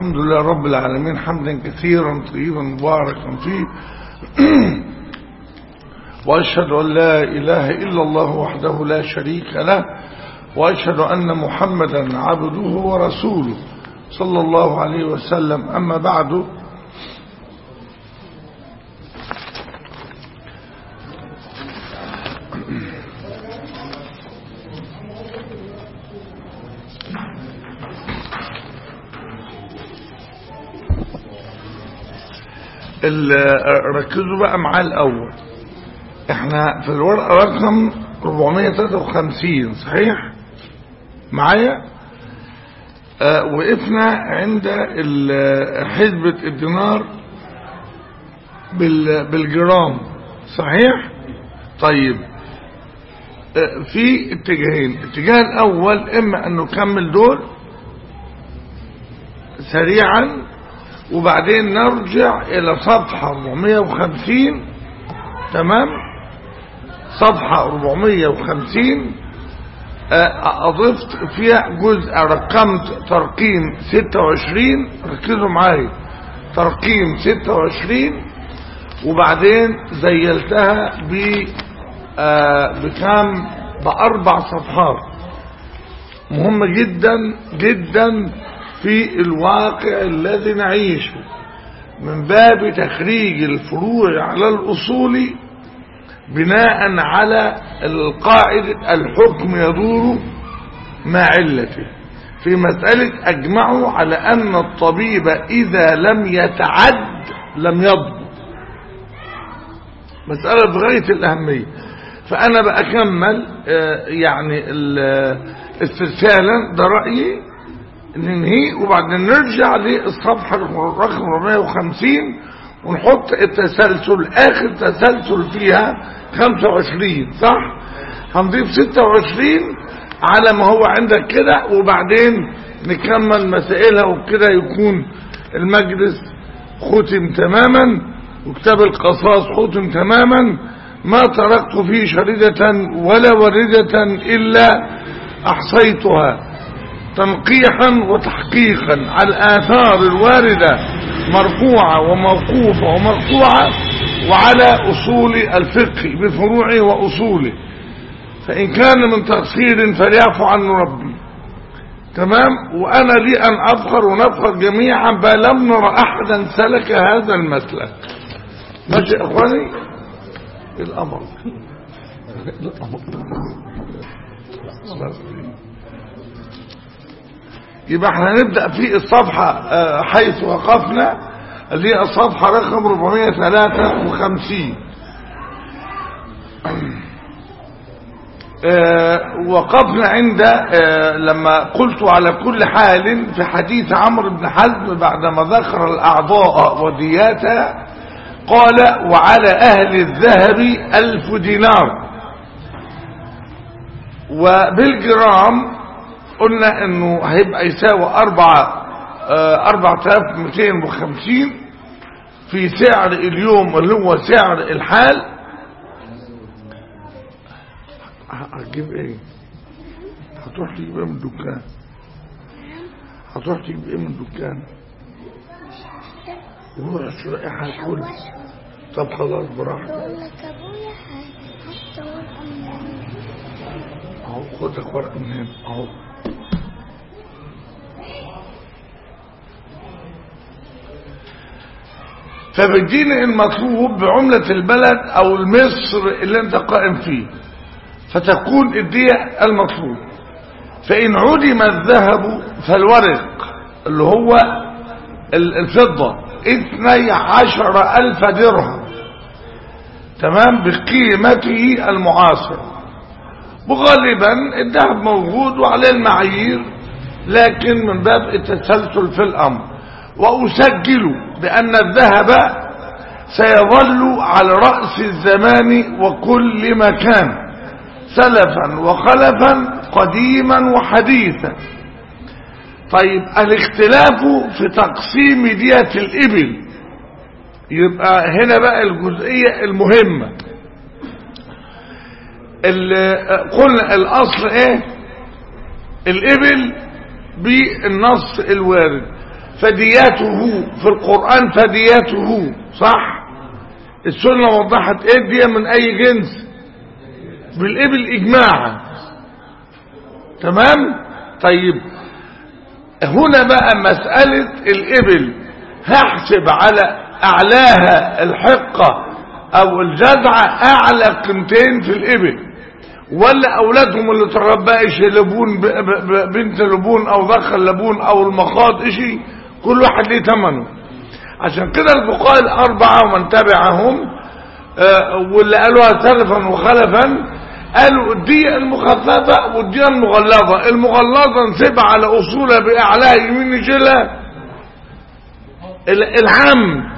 الحمد لله رب العالمين حمدا كثيرا طيبا مباركا فيه وأشهد أن لا إله إلا الله وحده لا شريك له وأشهد أن محمدا عبده ورسوله صلى الله عليه وسلم أما بعد ركزوا بقى معاه الأول احنا في الورقة رقم 453 صحيح معايا اه وقفنا عند حسبة الدينار بالجرام صحيح طيب اه في اتجاهين الاتجاه الاول اما ان نكمل دول سريعا وبعدين نرجع الى صفحة 450 تمام صفحة 450 اضفت فيها جزء رقمت ترقيم 26 ركزوا معايا ترقيم 26 وبعدين زيلتها ب بكام باربع صفحات مهمة جدا جدا في الواقع الذي نعيشه من باب تخريج الفروع على الأصول بناء على القاعدة الحكم يدور مع علته في مسألة أجمعوا على أن الطبيب إذا لم يتعد لم يضبط مسألة بغاية الأهمية فأنا بأكمل يعني استرسالا ده رأيي ننهي وبعدين نرجع للصفحة رقم 450 ونحط التسلسل آخر تسلسل فيها 25 صح هنضيف 26 على ما هو عندك كده وبعدين نكمل مسائلها وكده يكون المجلس ختم تماما وكتاب القصاص ختم تماما ما تركت فيه شريدة ولا وردة إلا أحصيتها تنقيحا وتحقيقا على الآثار الواردة مرفوعة وموقوفة ومقطوعة وعلى أصول الفقه بفروعه وأصوله فإن كان من تقصير فليعفو عنه ربي تمام وأنا لي أن أفخر ونفخر جميعا بل لم نرى أحدا سلك هذا المسلك ماشي يا أخواني الأمر الأمر يبقى احنا نبدأ في الصفحة حيث وقفنا اللي هي الصفحة رقم 453 وقفنا عند لما قلت على كل حال في حديث عمرو بن حزم بعدما ذكر الأعضاء ودياتها قال وعلى أهل الذهب ألف دينار وبالجرام قلنا انه هيبقى يساوي أربعة أربعة آلاف مئتين وخمسين في سعر اليوم اللي هو سعر الحال هتجيب ايه هتروح تجيب ايه من الدكان هتروح تجيب ايه من الدكان روح اشتري حاجه كل طب خلاص براحتك اهو خدك ورقه من هنا اهو فبديني المطلوب بعملة البلد او المصر اللي انت قائم فيه فتكون الدية المطلوب فإن عدم الذهب فالورق اللي هو الفضة اثني عشر ألف درهم تمام بقيمته المعاصرة وغالبا الذهب موجود وعليه المعايير لكن من باب التسلسل في الأمر وأسجل بأن الذهب سيظل على رأس الزمان وكل مكان سلفا وخلفا قديما وحديثا طيب الاختلاف في تقسيم دية الإبل يبقى هنا بقى الجزئية المهمة قلنا الأصل ايه الإبل بالنص الوارد فدياته في القرآن فدياته صح السنة وضحت ايه دي من اي جنس بالابل اجماعا تمام طيب هنا بقى مسألة الابل هحسب على اعلاها الحقة او الجزعة اعلى قيمتين في الابل ولا اولادهم اللي تربى اشي لبون ب- ب- ب- بنت لبون او ذخر لبون او المخاض اشي كل واحد ليه ثمنه عشان كده الفقهاء الاربعة ومن تبعهم آه، واللي قالوها سلفا وخلفا قالوا الدية المخففة والدية المغلظة المغلظة نسيبها على اصولها باعلاها يمين نشيلها ال- العم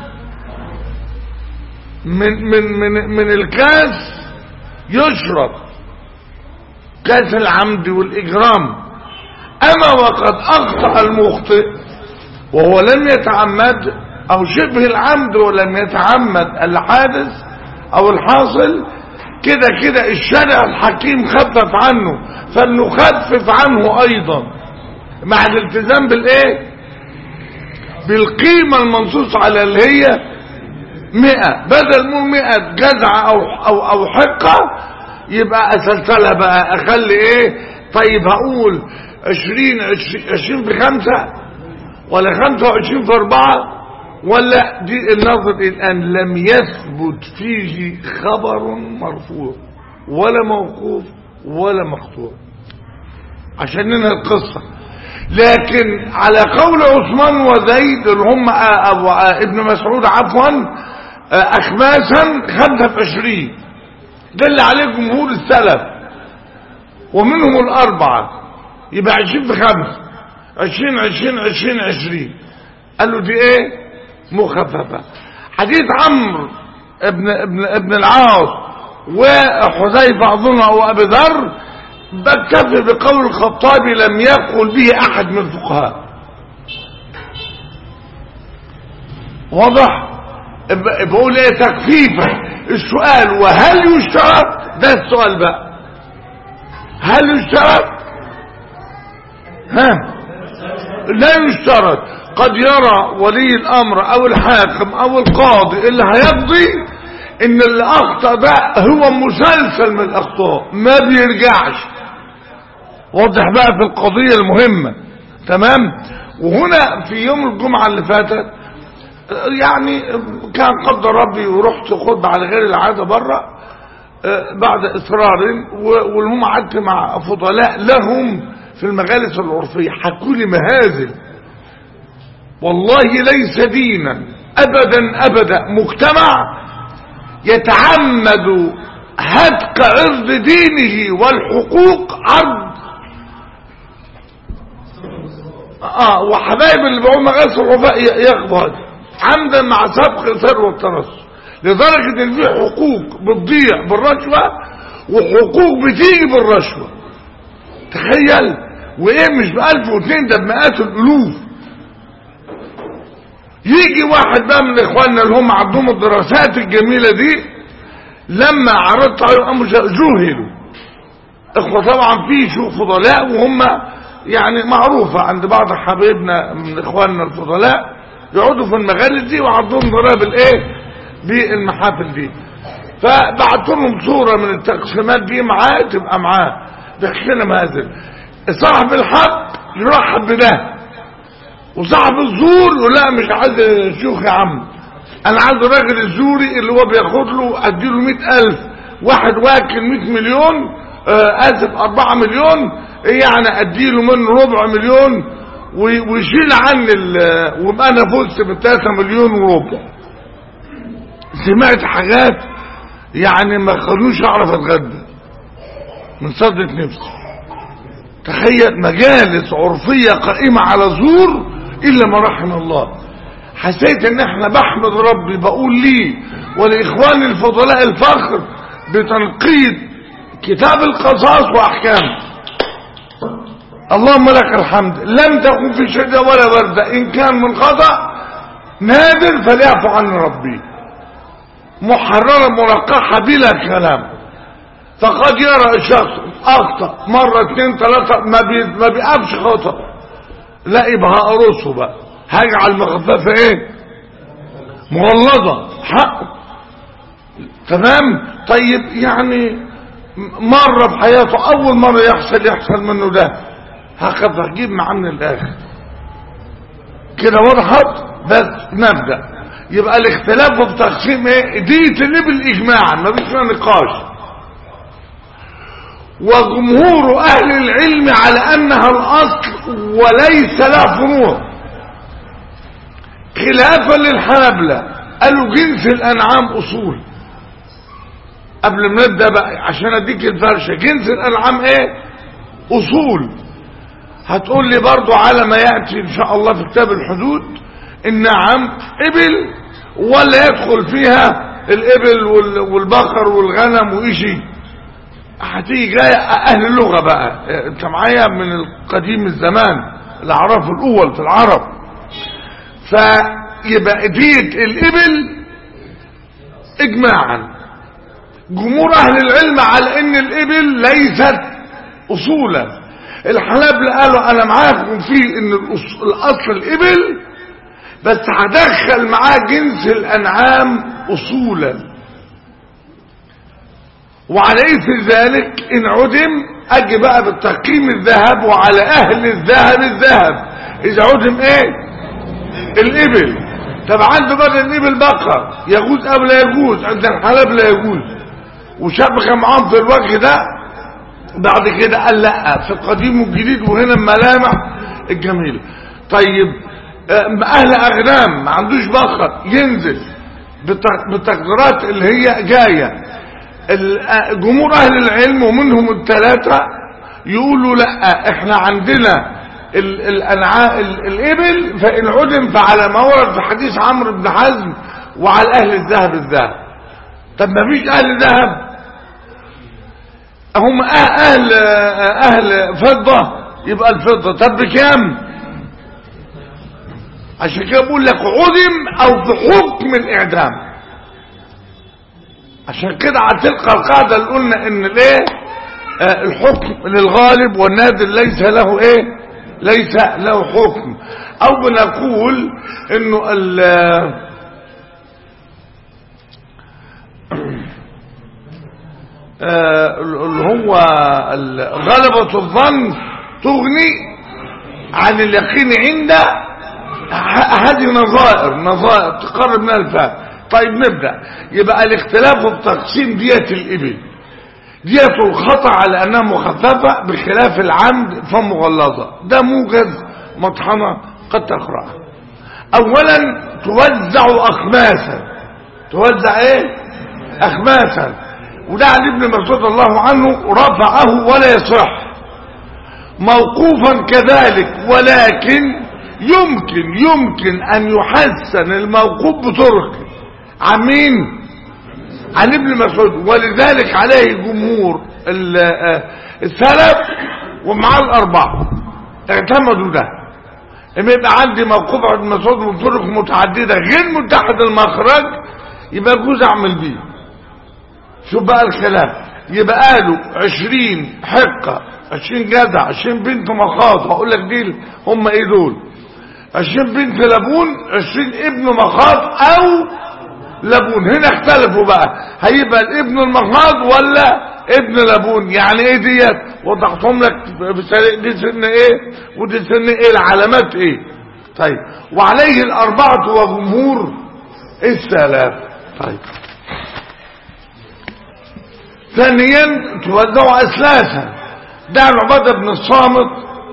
من من من من الكاس يشرب كاس العمد والإجرام أما وقد أخطأ المخطئ وهو لم يتعمد أو شبه العمد ولم يتعمد الحادث أو الحاصل كده كده الشرع الحكيم خفف عنه فلنخفف عنه أيضا مع الالتزام بالإيه بالقيمة المنصوص على اللي هي مئة بدل مو مئة جزعة أو, أو, أو حقة يبقى أسلسلها بقى أخلي إيه طيب هقول عشرين عشرين, عشرين في خمسة ولا خمسة وعشرين في أربعة ولا دي النظر الآن لم يثبت فيه خبر مرفوع ولا موقوف ولا مقطوع عشان ننهي القصة لكن على قول عثمان وزيد اللي هم أبو ابن مسعود عفوا أخماسا خمسة في عشرين ده اللي عليه جمهور السلف ومنهم الأربعة يبقى عشرين في خمسة عشرين عشرين عشرين عشرين قالوا دي ايه مخففة حديث عمرو ابن, ابن, ابن العاص وحذيفة أظن أو أبي ذر بكتفي بقول الخطابي لم يقل به أحد من الفقهاء واضح بقول ايه تكفيفا السؤال وهل يشترط ده السؤال بقى هل يشترط ها لا يشترط قد يرى ولي الامر او الحاكم او القاضي اللي هيقضي ان اللي اخطأ ده هو مسلسل من الاخطاء ما بيرجعش واضح بقى في القضية المهمة تمام وهنا في يوم الجمعة اللي فاتت يعني كان قدر ربي ورحت خطبة على غير العادة بره بعد اصرار والهم قعدت مع فضلاء لهم في المجالس العرفية حكوا لي مهازل والله ليس دينا ابدا ابدا مجتمع يتعمد هتك عرض دينه والحقوق عرض اه وحبايب اللي بيقولوا مجالس العرفاء ياخدوا هذا عمدا مع سبق ثروه الترصد لدرجة ان في حقوق بتضيع بالرشوة وحقوق بتيجي بالرشوة تخيل وايه مش بألف واثنين ده بمئات الالوف يجي واحد بقى من اخواننا اللي هم عندهم الدراسات الجميلة دي لما عرضت عليهم جوهلوا اخوة طبعا في شيوخ فضلاء وهم يعني معروفة عند بعض حبايبنا من اخواننا الفضلاء يقعدوا في المغالب دي وعندهم ضرائب الايه بالمحافل دي فبعت لهم صورة من التقسيمات دي معاه تبقى معاه بيحكينا مهازل صاحب الحق يرحب بده وصاحب الزور يقول لا مش عايز شيوخ يا عم انا عايز الراجل الزوري اللي هو بياخد له اديله مئة الف واحد واكل مئة مليون آه اسف اربعة مليون يعني اديله منه ربع مليون ويشيل عني ويبقى انا فزت بثلاثة مليون وربع سمعت حاجات يعني ما خلوش اعرف اتغدى من صدة نفسي تخيل مجالس عرفية قائمة على زور الا ما رحم الله حسيت ان احنا بحمد ربي بقول لي ولاخواني الفضلاء الفخر بتنقيد كتاب القصاص واحكامه اللهم لك الحمد لم تكن في شدة ولا بردة ان كان من خطأ نادر فليعفو عني ربي محررة مرقحة بلا كلام فقد يرى الشخص اخطأ مرة اتنين تلاتة ما, بي ما بيقفش خطأ لا يبقى هقرصه بقى هجعل مخففة ايه مغلظة حقه تمام طيب يعني مرة في حياته اول مرة يحصل يحصل منه ده هكذا هجيب معاه من الاخر كده وضحت بس نبدأ يبقى الاختلاف في تقسيم ايه دي الابل اجماعا ما فيش فيها نقاش وجمهور اهل العلم على انها الاصل وليس لها فروع خلافا للحنابلة قالوا جنس الانعام اصول قبل ما نبدا بقى عشان اديك الفرشه جنس الانعام ايه اصول هتقول لي برضو على ما ياتي ان شاء الله في كتاب الحدود النعم ابل ولا يدخل فيها الابل وال- والبقر والغنم وإشي هتيجي جاية اهل اللغة بقى انت معايا من القديم الزمان الاعراف الاول في العرب فيبقى ديت الابل اجماعا جمهور اهل العلم على ان الابل ليست اصولا الحنابلة قالوا انا معاكم في ان الأص- الاصل الابل بس هدخل معاه جنس الانعام اصولا وعلى اثر ذلك ان عدم اجي بقى بالتقييم الذهب وعلى اهل الذهب الذهب اذا عدم ايه الابل طب عنده بدل الابل بقر يجوز او لا يجوز عند الحلب لا يجوز وشبكه معاهم في الوجه ده بعد كده قال لا في القديم والجديد وهنا الملامح الجميله طيب آه، اهل اغنام ما عندوش بقر ينزل بالت- بالتقديرات اللي هي جايه ال- آه، جمهور اهل العلم ومنهم الثلاثه يقولوا لا احنا عندنا ال- الانعاء ال- الابل فان عدم فعلى ما ورد في حديث عمرو بن حزم وعلى اهل الذهب الذهب طب ما فيش اهل ذهب هم أه- اهل اهل فضة يبقى الفضة طب بكام عشان كده بقول لك عدم او في حكم الاعدام عشان كده هتلقى القاعدة اللي قلنا ان الايه آه، الحكم للغالب والنادر ليس له ايه ليس له حكم او بنقول انه ال آه، اللي هو ال- غلبة الظن تغني عن اليقين عند ه- هذه نظائر نظائر تقرب من الفهم طيب نبدأ يبقى الاختلاف في تقسيم دية الإبل دية الخطأ على أنها مخففة بخلاف العمد فمغلظة ده موجز مطحنة قد تقرأها أولا توزع أخماسا توزع ايه أخماسا وده عن ابن مسعود الله عنه رفعه ولا يصح موقوفا كذلك ولكن يمكن يمكن ان يحسن الموقوف بطرق عن مين عن ابن مسعود ولذلك عليه جمهور ال- آه، السلف ومعاه الاربعه اعتمدوا ده اما يبقى عندي موقوف عن ابن مسعود من طرق متعدده غير متحد المخرج يبقى جوز اعمل بيه شوف بقى الخلاف يبقى قالوا عشرين حقة عشرين جدع عشرين بنت مخاض هقول لك دي هم ايه دول عشرين بنت لبون عشرين ابن مخاض او لبون هنا اختلفوا بقى هيبقى الابن المخاض ولا ابن لبون يعني ايه ديت وضحتهم لك بسريع دي سن ايه ودي سن ايه العلامات ايه طيب وعليه الاربعة وجمهور السلف طيب ثانيا توزع اسلاسا ده عن عبادة بن الصامت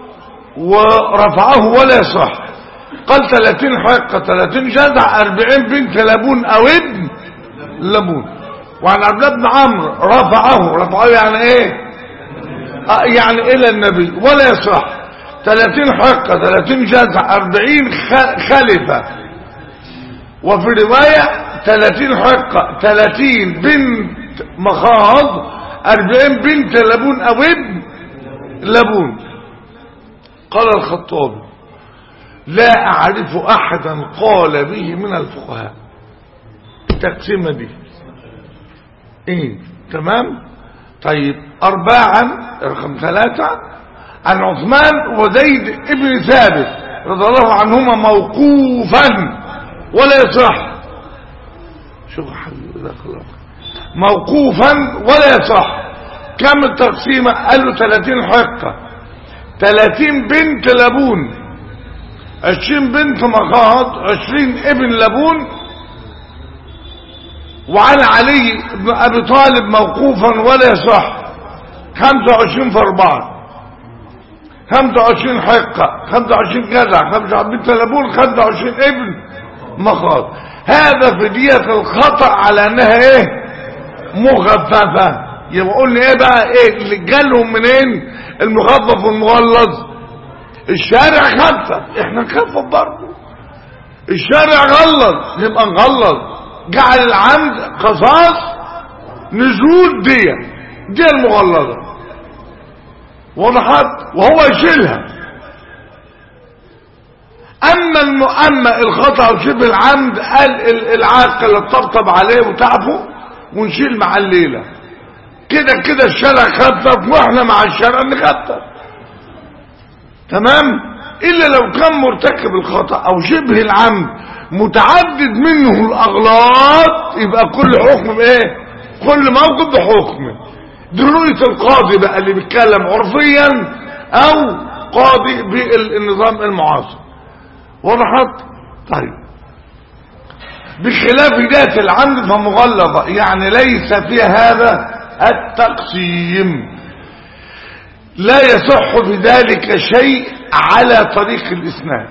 ورفعه ولا يصح قال 30 حقة 30 جدع 40 بنت لبون او ابن لبون وعن عبد الله بن عمرو رفعه رفعه يعني ايه آه يعني الى النبي ولا يصح 30 حقة 30 جدع 40 خ- خلفة وفي رواية 30 حقة 30 بنت مخاض 40 بنت لبون او ابن لبون قال الخطابي لا اعرف احدا قال به من الفقهاء التقسيمة دي ايه تمام طيب ارباعا رقم ثلاثة عن عثمان وزيد ابن ثابت رضي الله عنهما موقوفا ولا يصح شوف يا حبيبي ده خلاص موقوفا ولا يصح كم التقسيمة قال له 30 حقة 30 بنت لبون 20 بنت مخاض 20 ابن لبون وعلى علي بن ابي طالب موقوفا ولا يصح 25 في 4 25 حقة 25 جزع 25 بنت لبون 25 ابن مخاض هذا في دية الخطأ على انها ايه مخففة يبقى قلنا ايه بقى ايه اللي جالهم منين المخفف والمغلظ الشارع خفف احنا نخفف برضه الشارع غلظ نبقى نغلظ جعل العمد قصاص نزول دية دي المغلظة وضحت وهو يشيلها اما الم... اما الخطا وشبه العمد قال ال- العاقل الطبطب عليه وتعفو ونشيل مع الليله كده كده الشرع خفف واحنا مع الشرع نخفف تمام الا لو كان مرتكب الخطا او شبه العمد متعدد منه الاغلاط يبقى كل حكم بايه كل موقف بحكمه دي رؤيه القاضي بقى اللي بيتكلم عرفيا او قاضي بالنظام المعاصر وضحت طيب بخلاف ذات العمد فمغلظة يعني ليس فيها هذا التقسيم لا يصح بذلك شيء على طريق الإسناد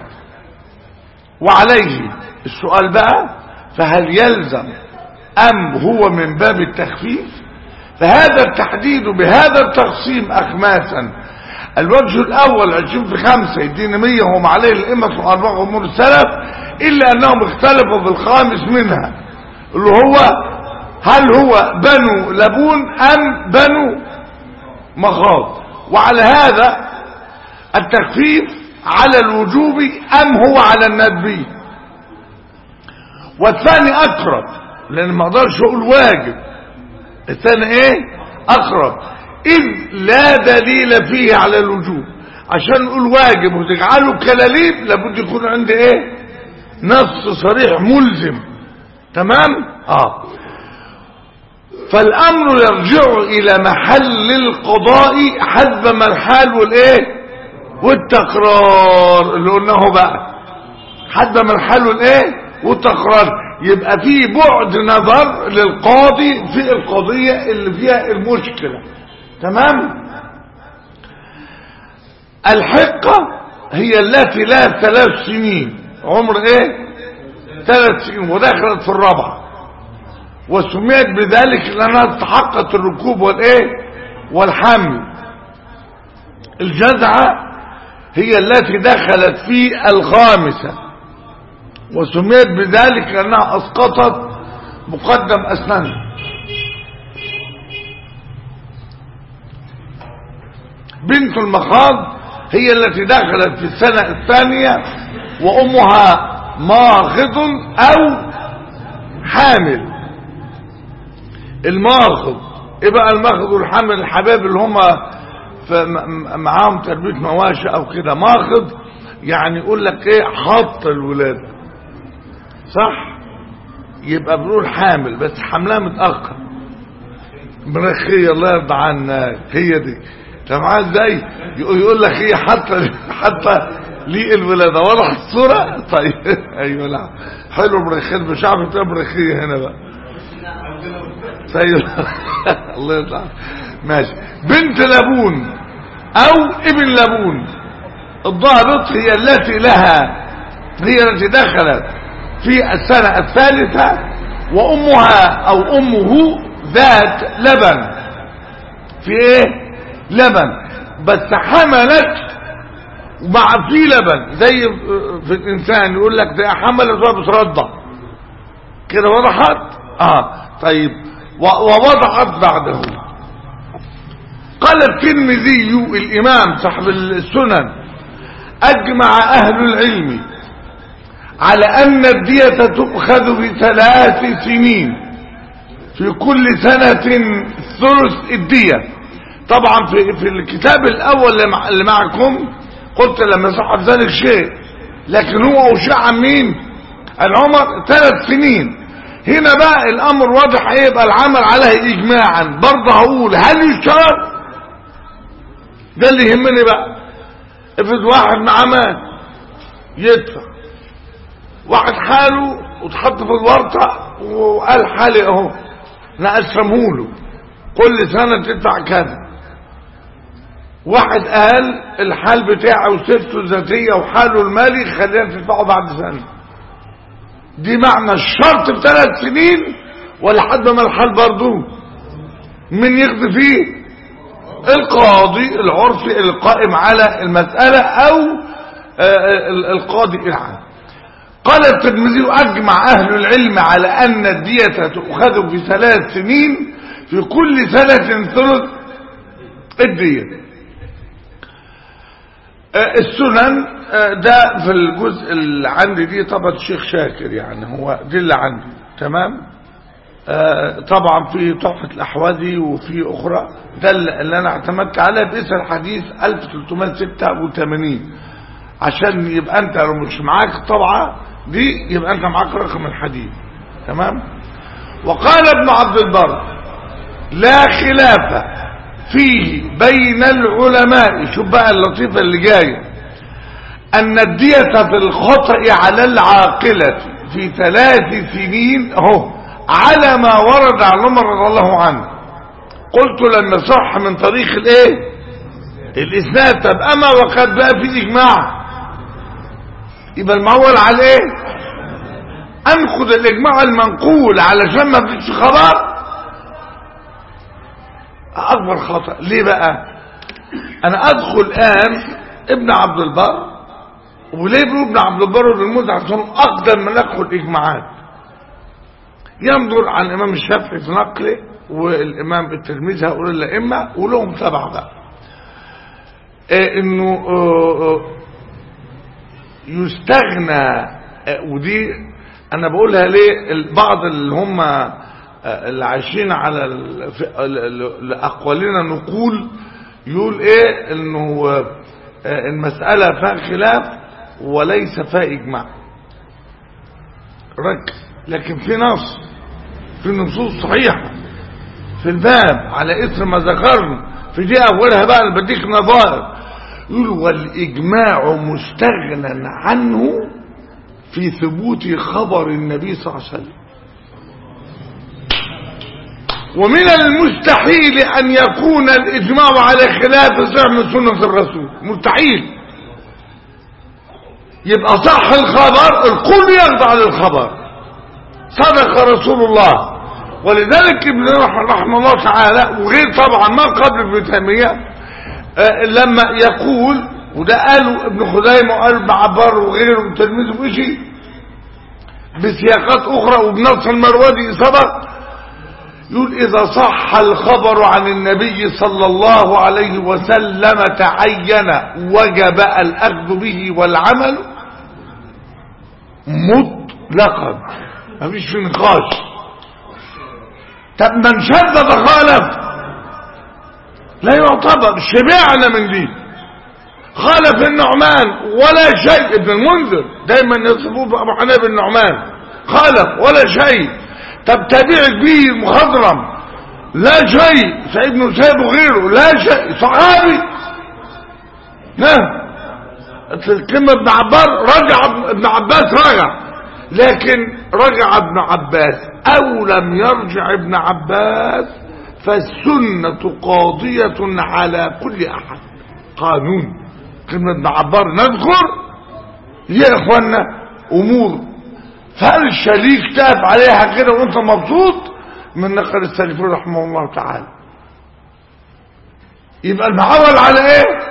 وعليه السؤال بقى فهل يلزم أم هو من باب التخفيف فهذا التحديد بهذا التقسيم أخماسا الوجه الأول عشرين في خمسة يدينا مية هم عليه الإمة وأربعة أمور السلف إلا أنهم اختلفوا في الخامس منها اللي هو هل هو بنو لبون أم بنو مخاض وعلى هذا التخفيف على الوجوب أم هو على الندب والثاني أقرب لأن ما أقدرش أقول واجب الثاني إيه أقرب إذ لا دليل فيه على الوجوب عشان نقول واجب وتجعله كلاليب لابد يكون عندي إيه نص صريح ملزم تمام آه فالامر يرجع الى محل القضاء حسب ما الحال والايه والتقرار اللي قلناه بقى حسب ما الحال والايه والتقرار يبقى في بعد نظر للقاضي في القضية اللي فيها المشكلة تمام الحقة هي التي لها ثلاث سنين عمر ايه ثلاث سنين ودخلت في الرابعه وسميت بذلك لأنها تحقق الركوب والإيه والحمل الجزعة هي التي دخلت في الخامسة وسميت بذلك لأنها أسقطت مقدم أسنانها بنت المخاض هي التي دخلت في السنة الثانية وأمها ماخذ أو حامل الماخذ ايه بقى الماخذ والحامل الحباب اللي هم معاهم تربيه مواشي او كده ماخذ يعني يقول لك ايه حط الولاد صح يبقى بنقول حامل بس حملها متاخر مرخيه الله يرضى عنك هي دي انت معايا ازاي يقول لك ايه حتى حتى ليه الولاده واضح الصوره طيب ايوه لا حلو مرخيه مش عارف تبقى مرخيه هنا بقى طيب الله يطلع ماشي بنت لبون او ابن لبون الضابط هي التي لها هي التي دخلت في السنة الثالثة وامها او امه ذات لبن في ايه لبن بس حملت مع في لبن زي في الانسان يقول لك ده حملت وبترضع كده وضحت اه طيب ووضعت بعده قال الترمذي الإمام صاحب السنن أجمع أهل العلم على أن الدية تؤخذ بثلاث سنين في كل سنة ثلث الدية طبعا في, في الكتاب الأول اللي معكم قلت لما صحب ذلك شيء لكن هو أشاع عن مين عن عمر ثلاث سنين هنا بقى الأمر واضح هيبقى العمل عليه إجماعا برضه هقول هل يشترط ده اللي يهمني بقى افرض واحد معاه مال يدفع واحد حاله واتحط في الورطة وقال حالي اهو انا اسلمهوله كل سنة تدفع كذا واحد قال الحال بتاعه وسيرته الذاتية وحاله المالي خلينا تدفعه بعد سنة دي معنى الشرط بثلاث سنين ولا حد ما الحال برضه من يقضي فيه القاضي العرفي القائم على المسألة او القاضي العام قال الترمذي أجمع أهل العلم على أن الدية تؤخذ في ثلاث سنين في كل سنة ثلث الدية السنن ده في الجزء اللي عندي دي طبعا الشيخ شاكر يعني هو دي اللي عندي تمام طبعا في تحفة الأحوذي وفي أخرى ده اللي أنا اعتمدت عليه باسم الحديث 1386 عشان يبقى أنت لو مش معاك طبعا دي يبقى أنت معاك رقم الحديث تمام وقال ابن عبد البر لا خلاف فيه بين العلماء شوف بقى اللطيفة اللي جاية أن الدية في الخطأ على العاقلة في ثلاث سنين اهو على ما ورد عن عمر رضي الله عنه قلت لما صح من طريق الايه الاسناد طب اما وقد بقى في اجماع يبقى المعول على ايه انخذ الاجماع المنقول علشان ما فيش خبر اكبر خطأ ليه بقى انا ادخل الان ابن عبد البر وليه بيقول ابن عبد البر والموزع عشان اقدم من ادخل اجماعات ينظر عن الامام الشافعي في نقله والامام التلميذ هؤلاء الائمه ولهم تبع بقى إيه انه آه يستغنى ودي انا بقولها ليه البعض اللي هم اللي عايشين على اقوالنا نقول يقول ايه انه المسألة فيها خلاف وليس فيها اجماع ركز لكن في نص في نصوص صحيحة في الباب على اثر ما ذكرنا في دي اولها بقى اللي بديك نظائر يقول والإجماع مستغنى عنه في ثبوت خبر النبي صلى الله عليه وسلم ومن المستحيل أن يكون الإجماع على خلاف زعم سنة الرسول مستحيل يبقى صح الخبر الكل يخضع للخبر صدق رسول الله ولذلك ابن رحمه الله تعالى وغير طبعا ما قبل ابن تيميه لما يقول وده قاله ابن خزيمة وقال ابن عبار وغيره تلميذه بشي بسياقات اخرى وبنص المروادي سبق يقول اذا صح الخبر عن النبي صلى الله عليه وسلم تعين وجب الاخذ به والعمل مطلقا مفيش في نقاش طب من شذ فخالف لا يعتبر شبعنا من دي خالف النعمان ولا شيء ابن المنذر دايما يصفوه ابو حنيفه النعمان خالف ولا شيء طب تابع كبير مخضرم لا شيء سعيد بن سيب وغيره لا شيء صحابي ها كلمة ابن عبار رجع ابن عباس رجع لكن رجع ابن عباس او لم يرجع ابن عباس فالسنة قاضية على كل أحد قانون كلمة ابن عبار نذكر يا إخوانا أمور فهل الشريك تقف عليها كده وانت مبسوط من نقل السلفي رحمه الله تعالى يبقى المعول على ايه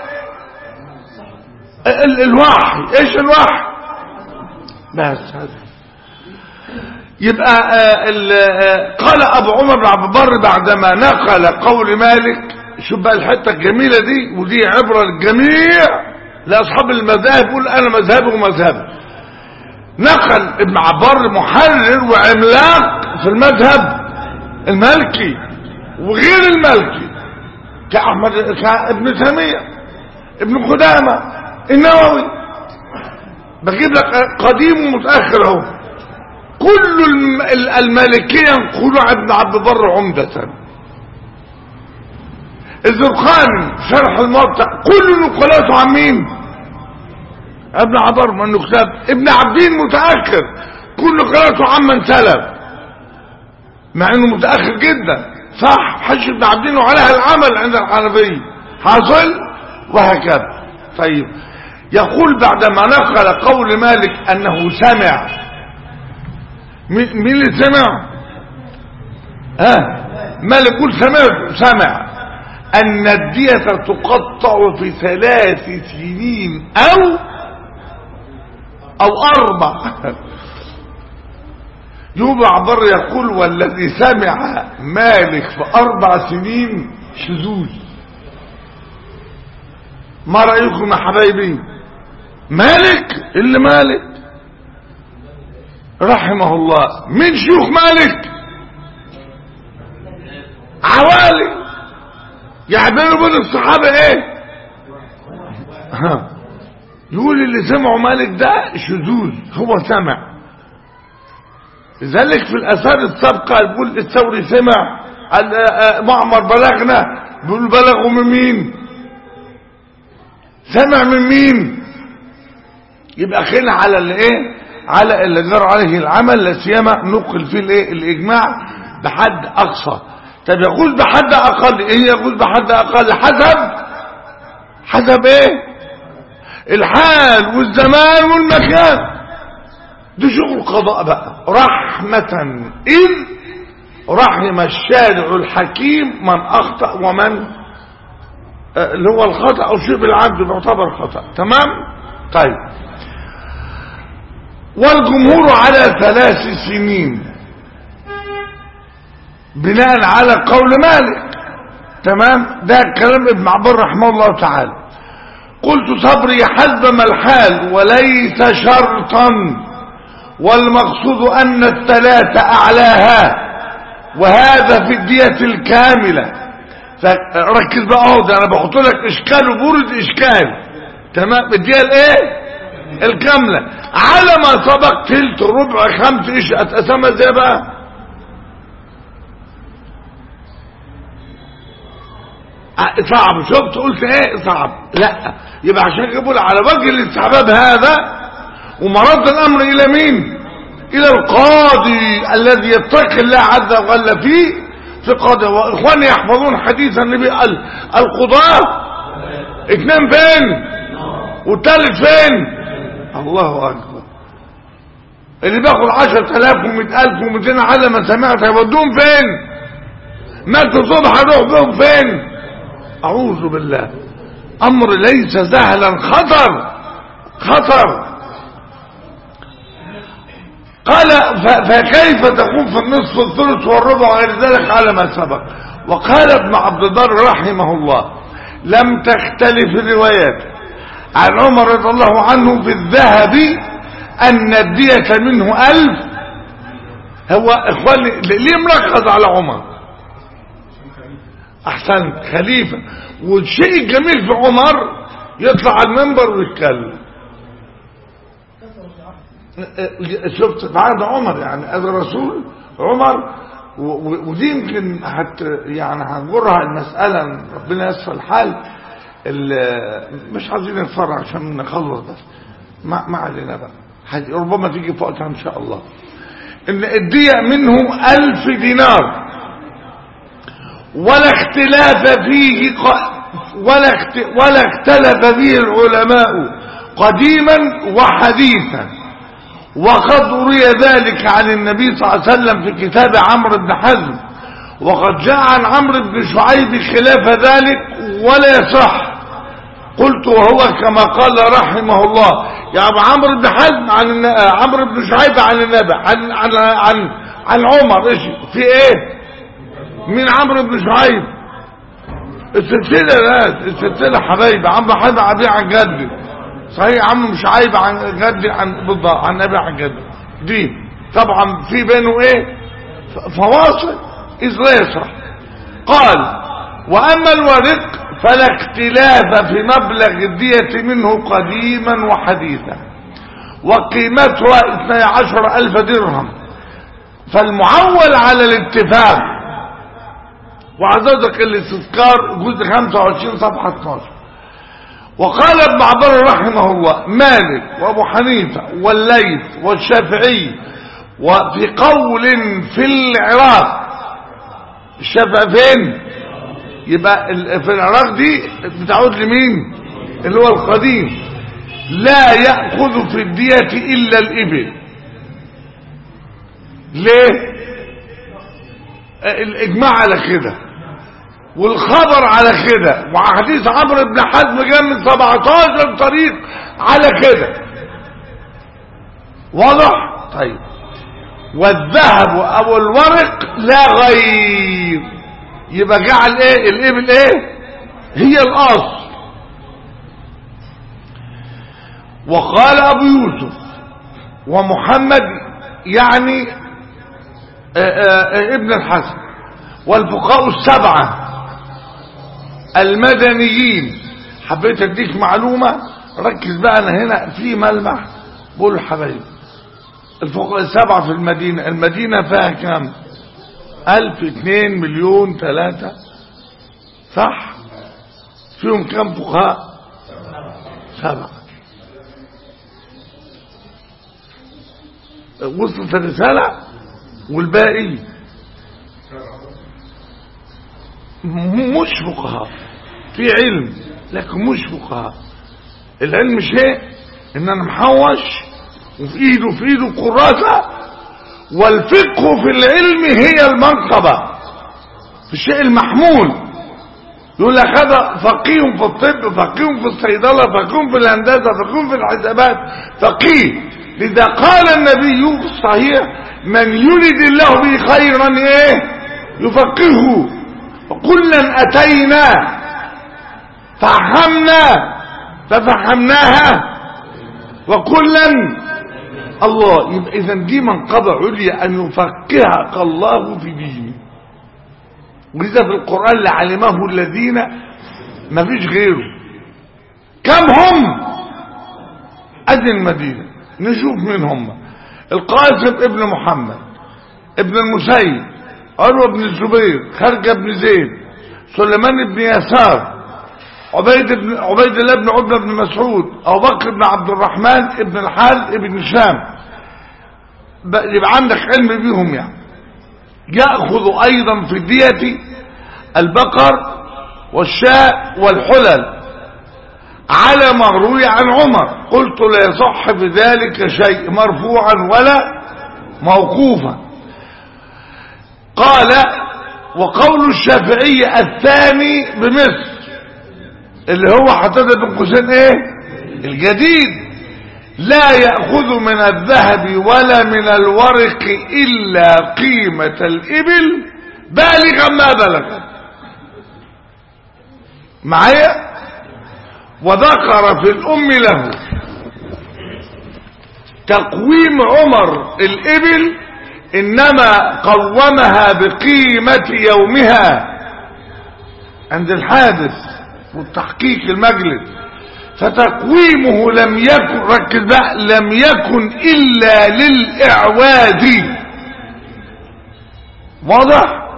ال الوحي ايش الوحي بس هذا يبقى قال ابو عمر بن عبد البر بعدما نقل قول مالك شوف بقى الحته الجميله دي ودي عبره للجميع لاصحاب المذاهب يقول انا مذهبي ومذهبي نقل ابن عبار محرر وعملاق في المذهب المالكي وغير المالكي كاحمد كابن تيميه ابن قدامه النووي بجيب لك قديم ومتأخر اهو كل الم- ال- المالكية ينقلوا عن ابن عبد البر عمدة الزرقاني شرح الموطأ كل نقلاته عن مين ابن عبر من كتاب ابن عبدين متأخر كل نقلاته عن من سلف مع انه متأخر جدا صح حج ابن عبدين وعليها العمل عند الحنفية حاصل وهكذا طيب يقول بعدما نقل قول مالك انه سمع مين مين اللي سمع ها مالك يقول سمعت سمع ان الدية تقطع في ثلاث سنين او او اربع يوبع بر يقول والذي سمع مالك في اربع سنين شذوذ ما رأيكم يا حبايبي مالك اللي مالك رحمه الله من شيوخ مالك عوالي يعملوا بين الصحابة ايه ها. يقول اللي سمعوا مالك ده شذوذ هو سمع لذلك في الاثار السابقه يقول الثوري سمع ال- آه، معمر بلغنا بيقول بلغوا من مين سمع من مين يبقى خلع على الايه على اللي جرى عليه العمل لا سيما نقل فيه الايه الاجماع بحد اقصى طب يقول بحد اقل ايه يقول بحد اقل حسب حسب ايه الحال والزمان والمكان ده شغل قضاء بقى رحمة إذ رحم الشارع الحكيم من أخطأ ومن آه، اللي هو الخطأ أو شيء بالعبد بيعتبر خطأ تمام طيب والجمهور على ثلاث سنين بناء على قول مالك تمام ده كلام ابن عبر رحمه الله تعالى قلت صبري حسب ما الحال وليس شرطا والمقصود أن الثلاثة أعلاها وهذا في الدية الكاملة فركز بقى اهو ده انا بحط لك اشكال وبورد اشكال تمام الدية الايه الكاملة على ما سبق تلت ربع خمس ايش اتقسمها ازاي بقى اه، صعب شفت قلت ايه صعب لا يبقى عشان يقول على وجه الاستحباب هذا ومرد الامر الى مين الى القاضي الذي يتقي الله عز وجل فيه في قاضي واخواني يحفظون حديث النبي قال القضاة اتنين فين والتالت فين الله اكبر اللي بياخد عشرة الاف ومئة الف ومئتين على ما سمعت هيودوهم فين مات الصبح هروح بهم فين اعوذ بالله امر ليس سهلا خطر خطر قال ف- فكيف تكون في النصف الثلث والربع وغير ذلك على ما سبق وقال ابن عبد البر رحمه الله لم تختلف الروايات عن عمر رضي الله عنه في الذهب أن الدية منه ألف هو إخواني ليه مركز على عمر أحسن خليفة والشيء الجميل في عمر يطلع على المنبر ويتكلم شفت بعد عمر يعني هذا الرسول عمر و- و- ودي يمكن هت يعني هنجرها المسألة ربنا يسر الحال ال- مش عايزين نتفرع عشان نخلص بس ما, ما علينا بقى هت- ربما تيجي في وقتها ان شاء الله ان الدية منه ألف دينار ولا اختلاف فيه ق- ولا اخت- ولا اختلف فيه العلماء قديما وحديثا وقد روي ذلك عن النبي صلى الله عليه وسلم في كتاب عمرو بن حزم وقد جاء عن عمرو بن شعيب خلاف ذلك ولا يصح قلت وهو كما قال رحمه الله يعني عمرو بن حزم عن الن- آه، عمرو بن شعيب عن النبي عن عن عن, عن عمر ايش في ايه مين عمرو بن شعيب السلسله لا السلسله حبايبي عمرو حبيب عبي عن جدي صحيح عمرو مش عايب عن جدي عن بالضبط عن ابي عن جدي دي طبعا في بينه ايه ف- فواصل اذ لا يصح قال واما الورق فلا اختلاف في مبلغ الدية منه قديما وحديثا وقيمتها 12 ألف درهم فالمعول على الاتفاق وعددك الاستذكار جزء 25 صفحة 12 وقال ابن عبر رحمه الله مالك وابو حنيفة والليث والشافعي وفي قول في العراق الشافعي فين يبقى ال- في العراق دي بتعود لمين اللي هو القديم لا يأخذ في الدية إلا الإبل ليه الإجماع على كده والخبر على كده وحديث عمرو بن حزم جاء من 17 طريق على كده واضح طيب والذهب او الورق لا غير يبقى جعل ايه الابل ايه هي الاصل وقال ابو يوسف ومحمد يعني آآ آآ ابن الحسن والفقهاء السبعه المدنيين حبيت اديك معلومة ركز بقى انا هنا في ملمح بقول الحبايب الفقهاء السبعة في المدينة المدينة فيها كام الف اتنين مليون تلاتة صح فيهم كام فقهاء سبعة وصلت الرسالة والباقي مش فقهاء في علم لكن مش فقهاء العلم شيء ان انا محوش وفي ايده في ايده كراسة والفقه في العلم هي المنقبة في الشيء المحمول يقول لك هذا فقيه في الطب فقيه في الصيدلة فقيه في الهندسة فقيه في الحسابات فقيه لذا قال النبي في الصحيح من يرد الله به خيرا ايه يفقهه وكلا اتينا فحمنا ففهمناها وكلا الله يبقى اذا دي منقبة عليا ان يفقهك الله في دينه ولذا في القرآن لعلمه الذين ما فيش غيره كم هم ادي المدينة نشوف مين هم القاسم ابن محمد ابن المسيب عروة بن الزبير خارجة بن زيد سليمان بن يسار عبيد بن عبيد الله بن عتبة بن مسعود أبو بكر بن عبد الرحمن بن الحارث بن هشام يبقى عندك علم بيهم يعني يأخذ أيضا في الدية البقر والشاء والحلل على ما روي عن عمر قلت لا يصح في ذلك شيء مرفوعا ولا موقوفا قال وقول الشافعي الثاني بمصر اللي هو حطيت بن قوسين ايه الجديد لا يأخذ من الذهب ولا من الورق إلا قيمة الإبل بالغا ما بلغ معايا وذكر في الأم له تقويم عمر الإبل إنما قومها بقيمة يومها عند الحادث والتحقيق المجلس فتقويمه لم يكن ركز بقى لم يكن إلا للإعواز واضح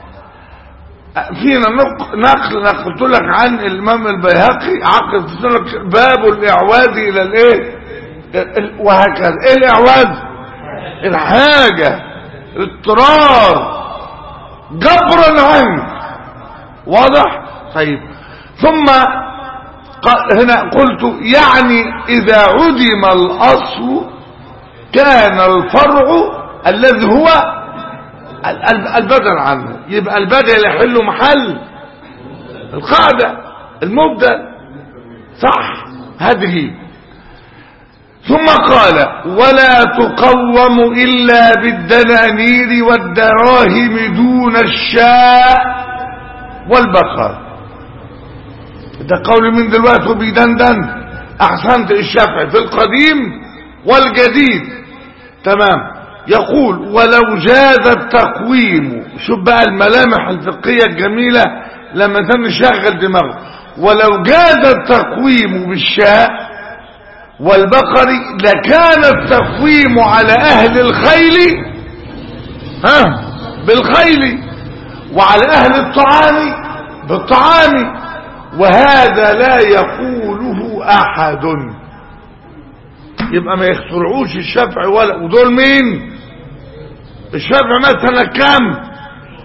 فينا نقل نقلت لك عن الإمام البيهقي عقد لك باب الإعواز إلى الإيه وهكذا إيه الإعواز الحاجة اضطرار جبرا عنك واضح طيب ثم هنا قلت يعني إذا عدم الأصل كان الفرع الذي هو البدل عنه يبقى البدل يحل محل القاعدة المبدل صح هذه ثم قال ولا تقوم إلا بالدنانير والدراهم دون الشاء والبقر ده قول من دلوقتي بيدندن احسنت الشافعي في القديم والجديد تمام يقول ولو جاز التقويم شوف بقى الملامح الفقهية الجميلة لما تم شغل دماغه ولو جاز التقويم بالشاء والبقر لكان التقويم على أهل الخيل ها بالخيل وعلى أهل الطعام بالطعام وهذا لا يقوله أحد يبقى ما يخترعوش الشافعي ولا ودول مين الشافعي مثلا كم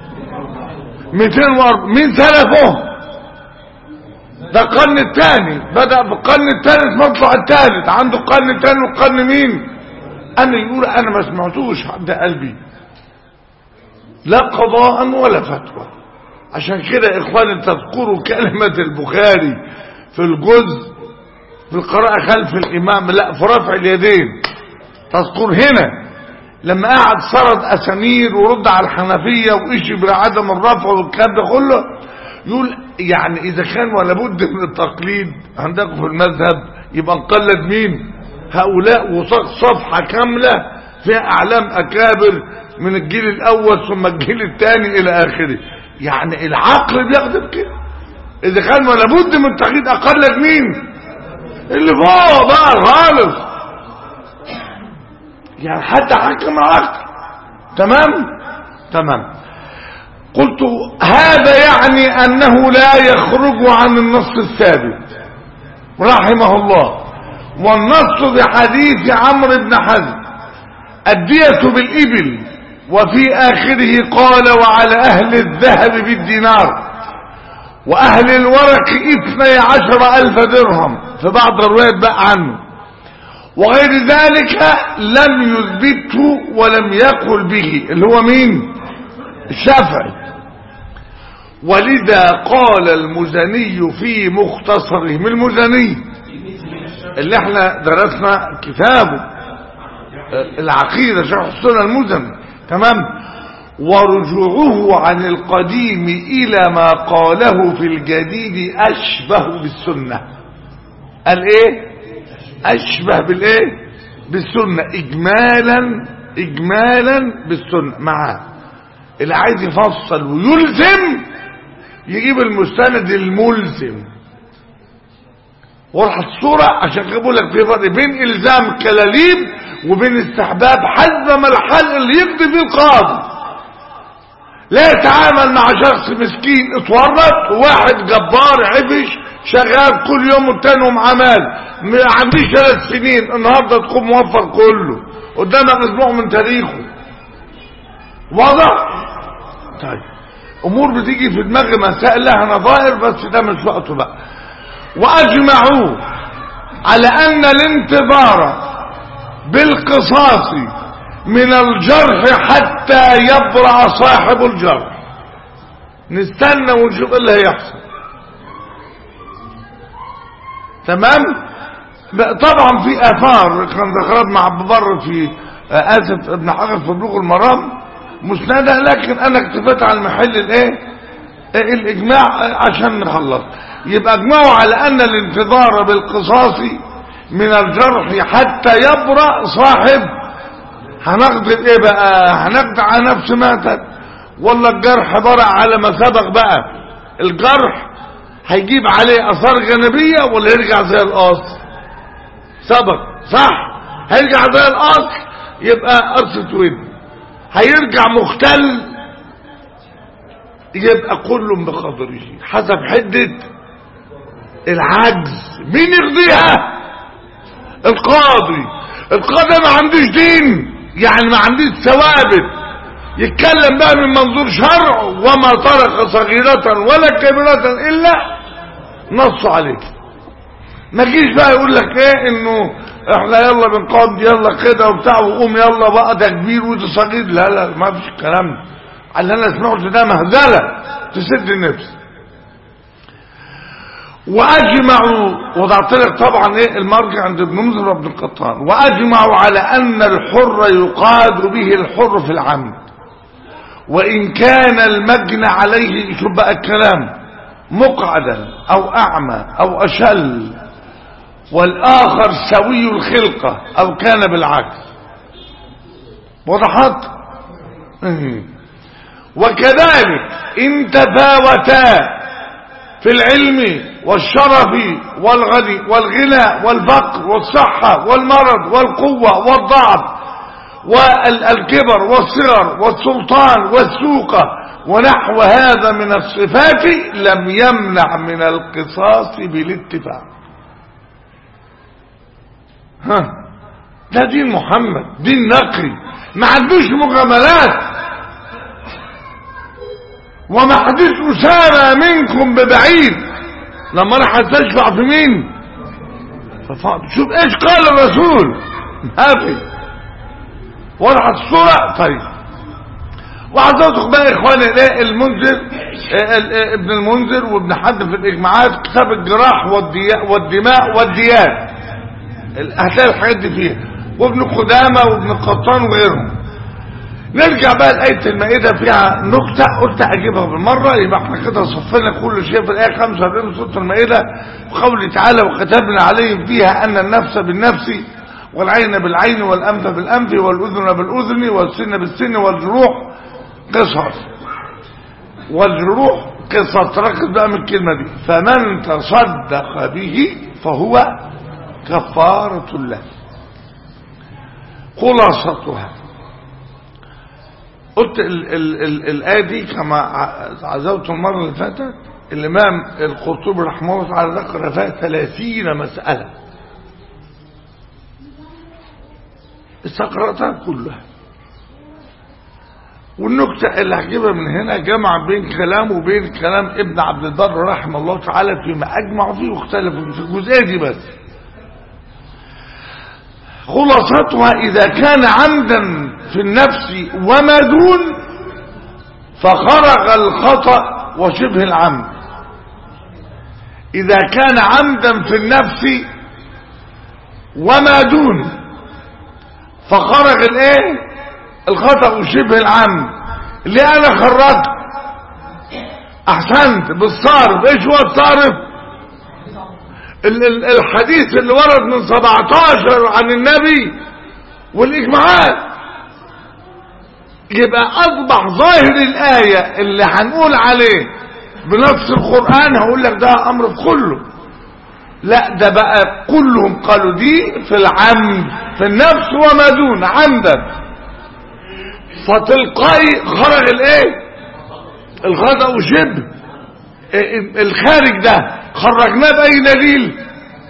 204 مين سلفه ده القرن الثاني بدأ بالقرن الثالث مطلع الثالث عنده القرن الثاني والقرن مين انا يقول انا ما سمعتوش ده قلبي لا قضاء ولا فتوى عشان كده اخواني تذكروا كلمة البخاري في الجزء في القراءة خلف الامام لا في رفع اليدين تذكر هنا لما قعد سرد اسانير ورد على الحنفية واشي بعدم الرفع والكلام ده كله يقول يعني اذا كان ولا بد من التقليد عندكم في المذهب يبقى نقلد مين هؤلاء وصاق صفحة كاملة فيها اعلام اكابر من الجيل الاول ثم الجيل الثاني الى اخره يعني العقل بيخدم كده اذا كان ولا بد من التقليد اقلد مين اللي فوق بقى خالص يعني حتى حكم العقل تمام تمام قلت هذا يعني أنه لا يخرج عن النص الثابت رحمه الله والنص بحديث عمرو بن حزم الدية بالإبل وفي آخره قال وعلى أهل الذهب بالدينار وأهل الورق اثني عشر ألف درهم في بعض الروايات بقى عنه وغير ذلك لم يثبته ولم يقل به اللي هو مين الشافعي ولذا قال المزني في مختصره من المزني اللي احنا درسنا كتابه العقيدة شرح السنة المزني تمام ورجوعه عن القديم إلى ما قاله في الجديد أشبه بالسنة قال ايه أشبه بالايه بالسنة إجمالا إجمالا بالسنة معاه اللي عايز يفصل ويلزم يجيب المستند الملزم واضحه الصورة عشان كده لك في فرق بين الزام كلاليب وبين استحباب حسب ما الحل اللي يقضي فيه القاضي لا يتعامل مع شخص مسكين اتورط وواحد جبار عفش شغال كل يوم والتاني ومعاه مال ما عنديش ثلاث سنين النهارده تكون موفر كله قدامك اسبوع من تاريخه واضح طيب امور بتيجي في دماغ مسائل لها نظائر بس ده مش وقته بقى واجمعوا على ان الانتظار بالقصاص من الجرح حتى يبرع صاحب الجرح نستنى ونشوف ايه اللي هيحصل تمام طبعا في اثار كان ذكرت مع ابو بر في اسف ابن حجر في بلوغ المرام مسندة لكن انا اكتفيت على المحل الايه الاجماع عشان نخلص يبقى اجمعوا على ان الانتظار بالقصاص من الجرح حتى يبرأ صاحب هنقضي ايه بقى هنقضي على نفس ماتت ولا الجرح برع على ما سبق بقى الجرح هيجيب عليه اثار جانبية ولا يرجع زي الاصل سبق صح هيرجع زي الاصل يبقى قرصة ود هيرجع مختل يبقى كل بقدره حسب حدة العجز مين يقضيها القاضي القاضي ما عندوش دين يعني ما عندوش ثوابت يتكلم بقى من منظور شرع وما ترك صغيرة ولا كبيرة الا نص عليك ما تجيش بقى يقول لك ايه انه احنا يلا بنقاضي يلا كده وبتاع وقوم يلا بقى ده كبير وده صغير لا لا ما فيش الكلام ده اللي انا سمعته ده مهزله تسد النفس واجمعوا وضعت لك طبعا ايه المرجع عند ابن منذر وابن القطان واجمعوا على ان الحر يقاد به الحر في العمد وان كان المجنى عليه شوف بقى الكلام مقعدا او اعمى او اشل والاخر سوي الخلقة او كان بالعكس وضحت وكذلك ان تفاوتا في العلم والشرف والغني والغنى والفقر والصحة والمرض والقوة والضعف والكبر والصغر والسلطان والسوقة ونحو هذا من الصفات لم يمنع من القصاص بالاتفاق ها ده دين محمد دين نقي ما عندوش مجاملات وما حدث أسامة منكم ببعيد لما راح تشفع في مين شوف ايش قال الرسول ما في وضحت الصورة طيب وعزوتك بقى يا اخواني الاقي المنذر ابن المنذر وابن حد في الاجماعات كتاب الجراح والدماء والديات هتلاقي الحاجات دي فيها وابن قدامة وابن قطان وغيرهم نرجع بقى لآية المائدة فيها نكتة قلت أجيبها بالمرة يبقى احنا كده صفينا كل شيء في الآية 45 سورة المائدة وقوله تعالى وكتبنا عليهم فيها أن النفس بالنفس والعين بالعين والأنف بالأنف والأذن بالأذن والسن بالسن والجروح قصص والجروح قصص ركز بقى من الكلمة دي فمن تصدق به فهو كفارة له خلاصتها قلت ال ال ال الآية دي كما عزوت المرة اللي فاتت الإمام القرطبي رحمه الله تعالى ذكر فيها 30 مسألة استقرأتها كلها والنكتة اللي هجيبها من هنا جمع بين كلامه وبين كلام ابن عبد البر رحمه الله تعالى فيما أجمعوا فيه واختلفوا في الجزئية دي بس خلاصتها إذا كان عمدا في النفس وما دون فخرج الخطأ وشبه العمد إذا كان عمدا في النفس وما دون فخرج الايه الخطأ وشبه العمد اللي انا خرجت احسنت بالصارف ايش هو الصارف الحديث اللي ورد من 17 عن النبي والإجماعات يبقى أصبح ظاهر الآية اللي هنقول عليه بنفس القرآن هقول لك ده أمر في كله لا ده بقى كلهم قالوا دي في العمد في النفس وما دون عمدا فتلقائي خرج الايه الخطأ وشبه الخارج ده خرجناه بأي دليل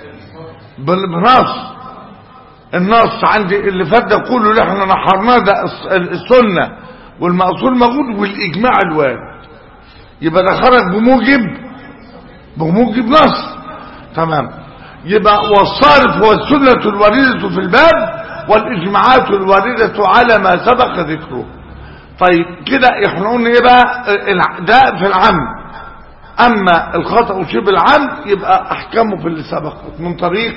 بالنص النص عندي اللي فات ده كله اللي احنا نحرناه ده السنة والمأصول موجود والإجماع الوارد يبقى ده خرج بموجب بموجب نص تمام يبقى والصارف هو السنة الواردة في الباب والإجماعات الواردة على ما سبق ذكره طيب كده احنا قلنا ايه بقى ده في العمد اما الخطأ وشبه العمد يبقى احكامه في اللي سبقت من طريق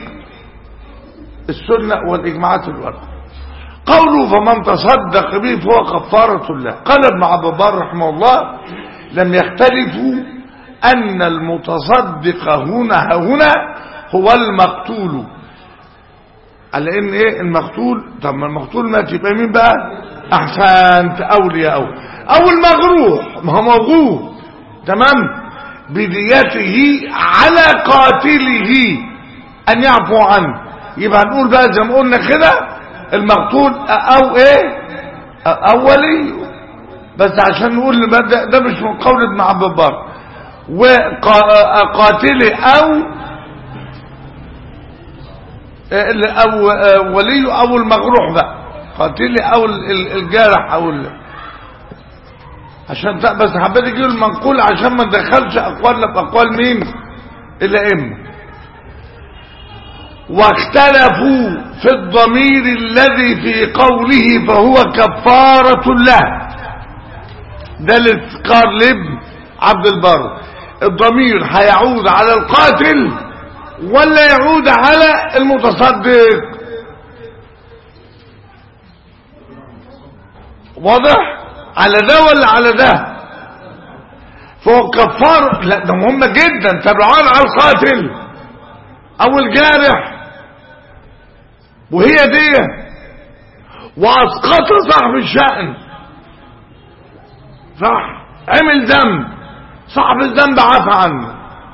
السنة والإجماعات الواردة قوله فمن تصدق به فهو كفارة الله قال ابن عبد البر رحمه الله لم يختلفوا أن المتصدق هنا هنا هو المقتول على ان ايه المقتول طب ما المقتول مات يبقى مين بقى احسنت اولياء او او المغروح ما هو موجود تمام بديته على قاتله ان يعفو عنه يبقى هنقول بقى زي ما قلنا كده المقتول او ايه اولي بس عشان نقول ده, ده مش من قول ابن عبد البر وقاتله او او ولي او المجروح بقى قاتله او الجارح او عشان بس حبيت اجيب المنقول عشان ما ندخلش اقوال باقوال مين الائمه واختلفوا في الضمير الذي في قوله فهو كفارة له ده الاذكار لابن عبد البر الضمير هيعود على القاتل ولا يعود على المتصدق واضح على ده ولا على ده فهو كفار لا ده مهمة جدا تبعان على القاتل او الجارح وهي دي واسقط صاحب الشأن صح عمل ذنب صاحب الذنب عفى عنه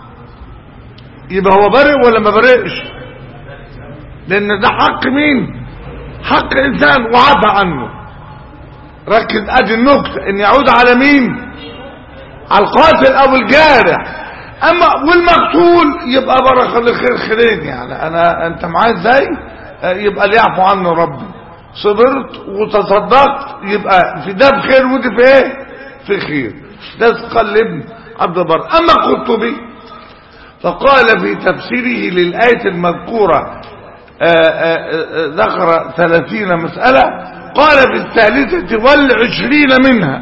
يبقى هو برئ ولا ما برئش لان ده حق مين حق انسان وعفى عنه ركز ادي النكته ان يعود على مين على القاتل او الجارح اما والمقتول يبقى بركه لخير خيرين يعني انا انت معايا ازاي آه، يبقى ليعفو عنه ربي صبرت وتصدقت يبقى في ده بخير ودي في ايه في خير ده قال لابن عبد البر اما القرطبي فقال في تفسيره للآية المذكورة آه، آه، آه، ذكر ثلاثين مسألة قال في الثالثة والعشرين منها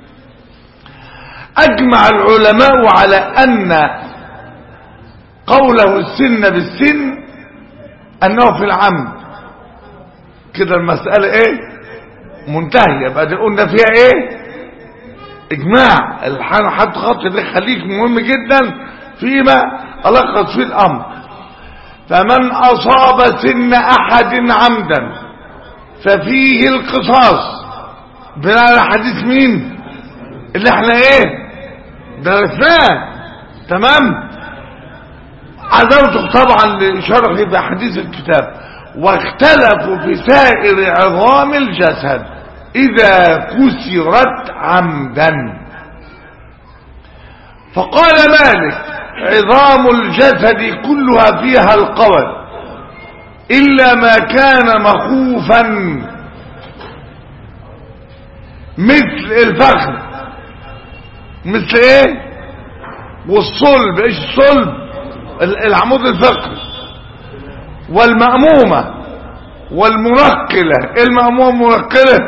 أجمع العلماء على أن قوله السن بالسن أنه في العمد كده المسألة ايه منتهية يبقى دي قلنا فيها ايه اجماع الحال حد خط ده خليك مهم جدا فيما ألخص فيه الأمر فمن أصاب سن أحد عمدا ففيه القصاص بناء على حديث مين اللي احنا ايه درسناه تمام عزوته طبعا لشرحي بحديث الكتاب واختلفوا في سائر عظام الجسد إذا كسرت عمدا فقال مالك عظام الجسد كلها فيها القول إلا ما كان مخوفا مثل الفخذ مثل ايه والصلب ايش الصلب ال- العمود الفقري والمأمومة والمنقلة إيه المأمومة المنقلة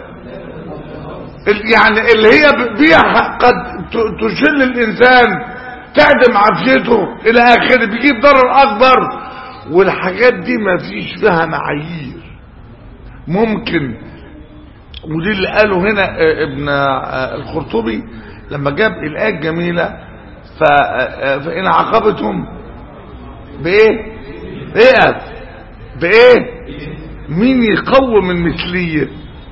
ال- يعني اللي هي ب- بيها قد ت- تشل الإنسان تعدم عافيته إلى آخره بيجيب ضرر أكبر والحاجات دي ما فيش فيها معايير ممكن ودي اللي قاله هنا آه، ابن آه، الخرطبي لما جاب الآية الجميلة ف- آه، فإن عاقبتم بإيه؟ بإيه قال؟ بإيه؟ مين يقوم المثلية؟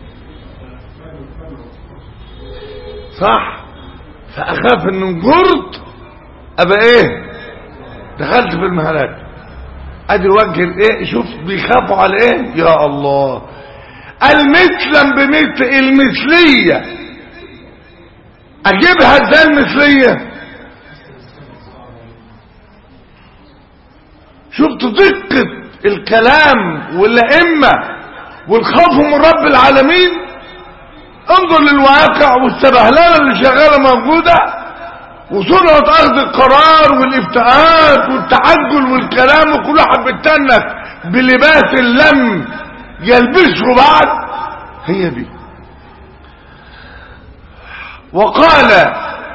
صح فأخاف إن انجرت أبقى إيه؟ دخلت في المهلاك ادي وجه الايه شوف بيخافوا على ايه يا الله المثلا بمثل المثلية اجيبها ازاي المثلية شفت دقة الكلام والأئمة والخوف من رب العالمين انظر للواقع والسبهلله اللي شغالة موجودة وسرعة اخذ القرار والافتاءات والتعجل والكلام وكل واحد بيتنك بلباس لم يلبسه بعد هي دي وقال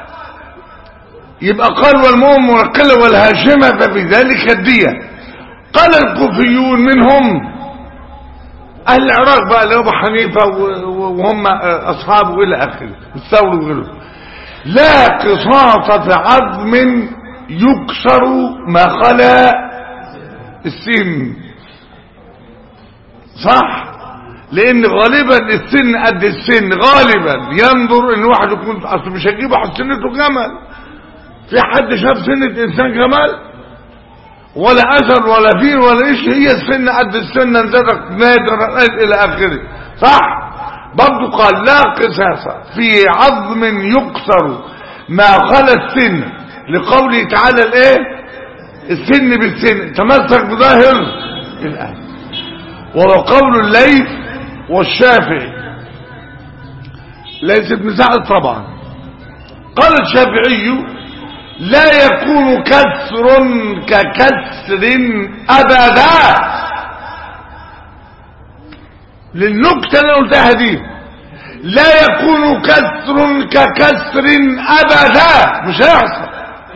يبقى قال والمؤمن منقلة والهاشمة فبذلك الدية قال الكوفيون منهم أهل العراق بقى اللي هو أبو حنيفة و- و- وهم أصحابه إلى آخره والثور وغيره لا قصاص في عظم يكسر ما خلا السن صح لان غالبا السن قد السن غالبا ينظر ان واحد يكون اصل مش هجيب واحد سنته جمل في حد شاف سنة انسان جمال ولا اثر ولا فيل ولا ايش هي السن قد السن نزلت نادر الى اخره صح برضو قال لا قصاص في عظم يكسر ما خلا السن لقوله تعالى الايه السن بالسن تمسك بظاهر الايه وهو قول الليث والشافعي ليس ابن سعد طبعا قال الشافعي لا يكون كسر ككسر ابدا للنكته اللي قلتها دي لا يكون كسر ككسر ابدا مش هيحصل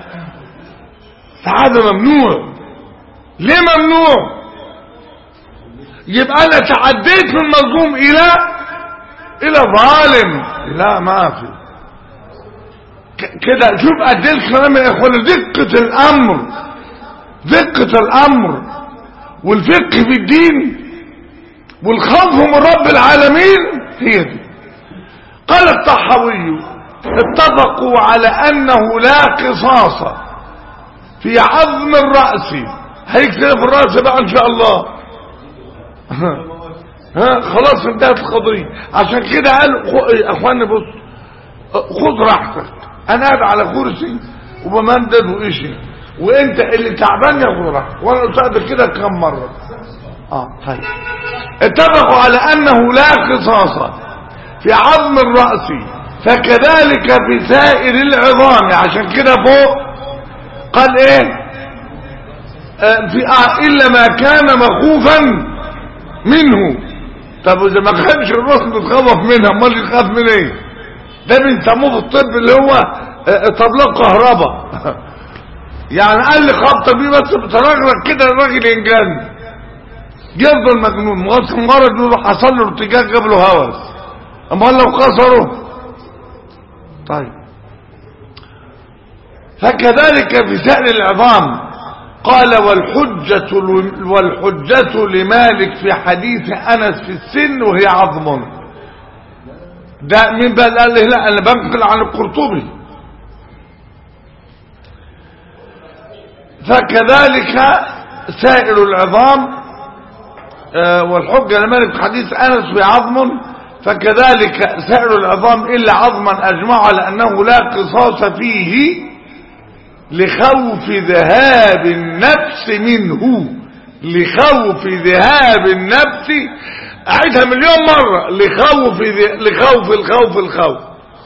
فهذا ممنوع ليه ممنوع يبقى انا تعديت من مظلوم الى الى ظالم لا ما في ك- كده شوف قد ايه الكلام يا اخوان دقة الامر دقة الامر والفقه في الدين والخوف من رب العالمين هي دي قال الطحاوي اتفقوا على انه لا قصاص في عظم الرأس هيكتب في الرأس بقى ان شاء الله ها خلاص انتهت القضية عشان كده قال خ- اخواني بص خد راحتك انا قاعد على كرسي وبمندد وإشي وانت اللي تعبان ياخد راحتك وانا قلت هذا كده كم مرة اه طيب اتفقوا على انه لا قصاص في عظم الرأس فكذلك في سائر العظام عشان كده فوق قال ايه آه في آه الا ما كان مخوفا منه طب اذا ما كانش الراس بتخوف منها امال يخاف من ايه ده بنسموه في الطب اللي هو آه، طبلات كهرباء يعني قال لي خبطه بيه بس بترجرك كده الراجل ينجن يفضل مجنون مغص مجرد انه حصل له ارتجاج جاب له هوس امال لو كسره طيب فكذلك في سائر العظام قال والحجة والحجة لمالك في حديث أنس في السن وهي عظم ده مين بقى قال لي لا أنا بنقل عن القرطبي فكذلك سائر العظام آه، والحجة لمالك في حديث أنس في عظم فكذلك سائر العظام إلا عظما أجمع على أنه لا قصاص فيه لخوف ذهاب النفس منه لخوف ذهاب النفس أعيدها مليون مرة لخوف ذ- لخوف الخوف الخوف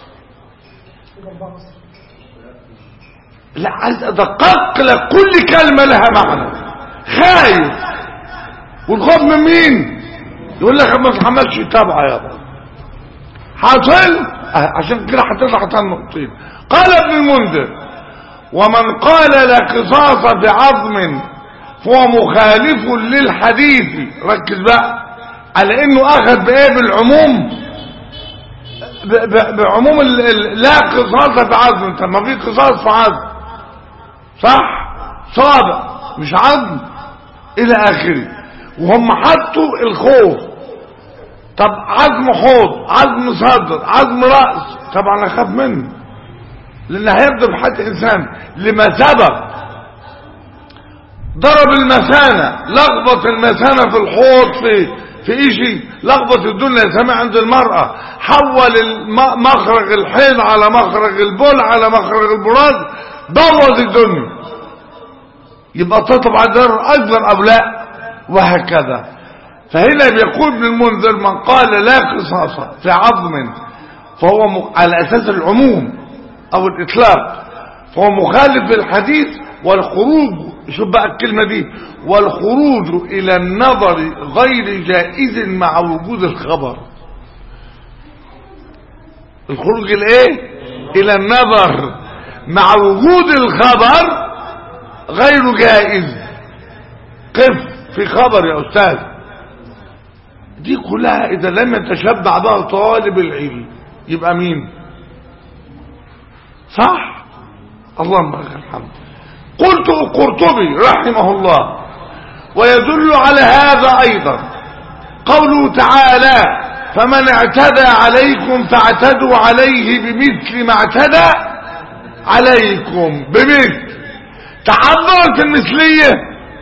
لا عايز أدقق لك كل كلمة لها معنى خايف والخوف من مين يقول لك ما تحملش تابعه يابا حاصل آه، عشان كده هتطلع تحت النقطتين قال ابن المنذر ومن قال لا قصاص بعظم فهو مخالف للحديث ركز بقى على انه اخذ بايه بالعموم ب- ب- بعموم ال- ال- لا قصاص بعظم طب ما في قصاص في عظم صح صابع مش عظم الى اخره وهم حطوا الخوف طب عظم حوض عظم صدر عظم راس طبعا اخاف منه لان هيفضل حتى انسان لما سبق ضرب المثانة لخبط المثانة في الحوض في في ايشي لخبط الدنيا سمع عند المرأة حول الم- مخرج الحيض على مخرج البول على مخرج البراز بوظ الدنيا يبقى تطبع ضرر اكبر او لا وهكذا فهنا بيقول ابن المنذر من قال لا قصاص في عظم فهو م- على اساس العموم او الاطلاق فهو مخالف للحديث والخروج شوف بقى الكلمة دي والخروج الى النظر غير جائز مع وجود الخبر الخروج الايه الى النظر مع وجود الخبر غير جائز قف في خبر يا استاذ دي كلها اذا لم يتشبع بها طالب العلم يبقى مين صح اللهم لك الحمد قلت القرطبي رحمه الله ويدل على هذا ايضا قوله تعالى فمن اعتدى عليكم فاعتدوا عليه بمثل ما اعتدى عليكم بمثل تعذر في المثلية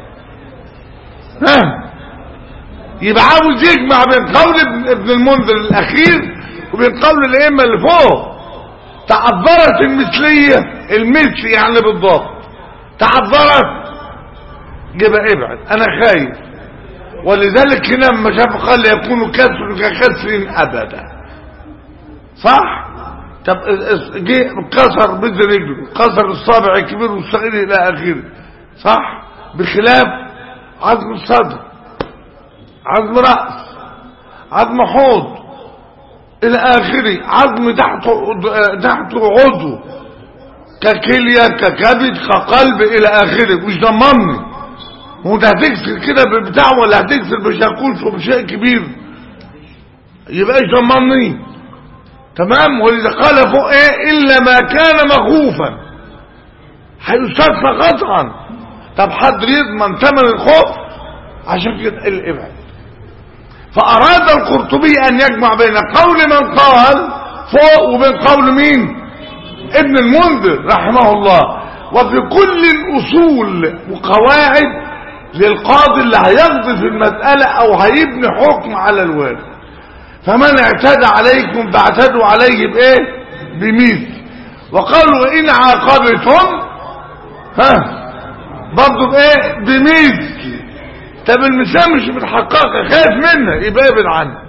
ها يبقى عاوز يجمع بين قول ابن ابن المنذر الاخير وبين قول الائمه اللي فوق تعذرت المثلية المثل يعني بالضبط تعذرت يبقى ابعد انا خايف ولذلك هنا لما شاف قال يكون كسر ككسر ابدا صح طب جه كسر بد رجله كسر الصابع الكبير والصغير الى اخره صح بخلاف عظم الصدر عظم راس عظم حوض الى اخره عظم تحته تحته عضو ككلية ككبد كقلب الى اخره مش ضمني هو ده هتكسر كده ببتاع ولا هتكسر بشاكوش وبشيء كبير يبقى ايش ضمني تمام ولذا قال فوق ايه الا ما كان مخوفا هيستثنى قطعا طب حد يضمن ثمن الخوف عشان كده الابعاد فاراد القرطبي ان يجمع بين قول من قال فوق وبين قول مين ابن المنذر رحمه الله وفي كل الأصول وقواعد للقاضي اللي هيقضي في المسألة أو هيبني حكم على الوارث فمن اعتدى عليكم فاعتدوا عليه بإيه بمثل وقالوا إن عاقبتم ها برضه بإيه بمثل طب المثال مش متحققة خايف منها يبقى ابعد عنها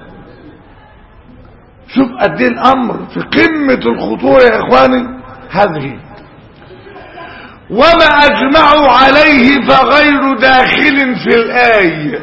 شوف قد ايه الامر في قمة الخطورة يا اخواني هذه وما اجمعوا عليه فغير داخل في الآية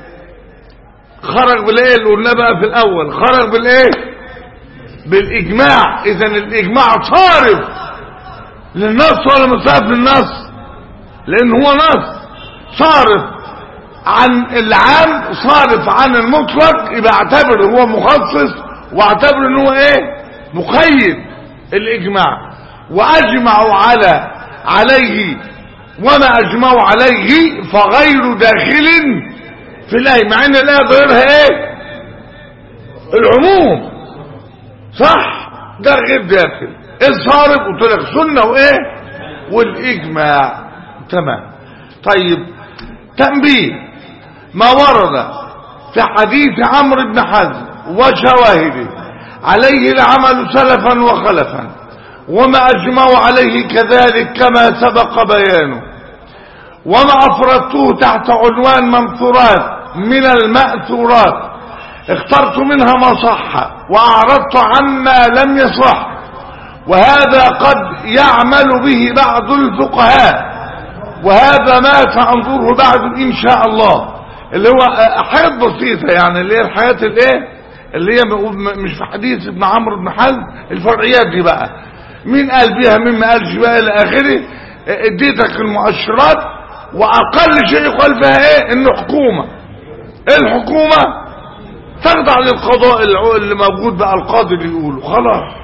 خرج بالايه اللي قلنا بقى في الاول خرج بالايه بالاجماع اذا الاجماع صارف للنص ولا مصارف للنص لان هو نص صارف عن العام صارف عن المطلق يبقى اعتبر هو مخصص واعتبر ان هو ايه مقيد الاجماع واجمعوا على عليه وما اجمعوا عليه فغير داخل في الايه مع ان الايه غيرها ايه العموم صح ده غير داخل الصارف قلت لك سنه وايه والاجماع تمام طيب تنبيه ما ورد في حديث عمرو بن حزم وشواهده عليه العمل سلفا وخلفا وما أجمعوا عليه كذلك كما سبق بيانه وما أفردته تحت عنوان منثورات من المأثورات اخترت منها ما صح وأعرضت عما لم يصح وهذا قد يعمل به بعض الفقهاء وهذا ما سأنظره بعد إن شاء الله اللي هو حياة بسيطة يعني اللي هي الحياة الايه اللي هي مش في حديث ابن عمرو بن حزم الفرعيات دي بقى مين قال بيها مين ما قالش بقى الى اخره اديتك المؤشرات واقل شيء يقال فيها ايه انه حكومة الحكومة تخضع للقضاء اللي موجود بقى القاضي اللي يقوله خلاص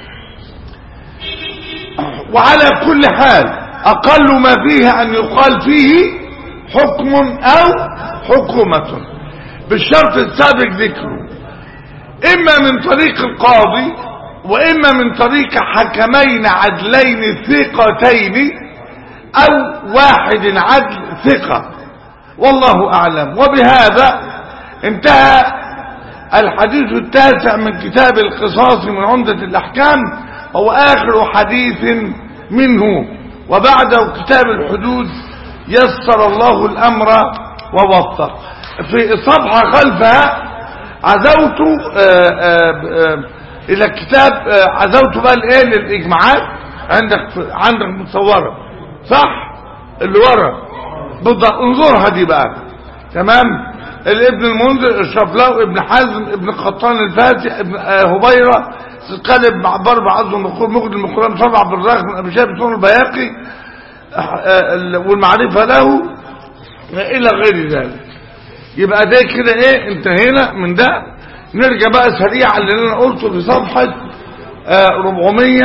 وعلى كل حال اقل ما فيها ان يقال فيه حكم او حكومة بالشرط السابق ذكره اما من طريق القاضي واما من طريق حكمين عدلين ثقتين او واحد عدل ثقة والله اعلم وبهذا انتهى الحديث التاسع من كتاب القصاص من عمدة الاحكام هو اخر حديث منه وبعده كتاب الحدود يسر الله الامر ووفق في صفحة خلفها عزوت آآ آآ الى الكتاب عزوت بقى الايه للاجماعات عندك عندك متصوره صح اللي ورا بالضبط انظرها دي بقى تمام الابن المنذر الشفلاء ابن حزم ابن قطان الفاتح ابن هبيره قال ابن عبار بعض المقول مجد المقرام سبع بالرغم من ابي شاب سنن البياقي والمعرفه له الى غير ذلك يبقى ده كده ايه انتهينا من ده نرجع بقى سريعا اللي انا قلته في صفحة آه 400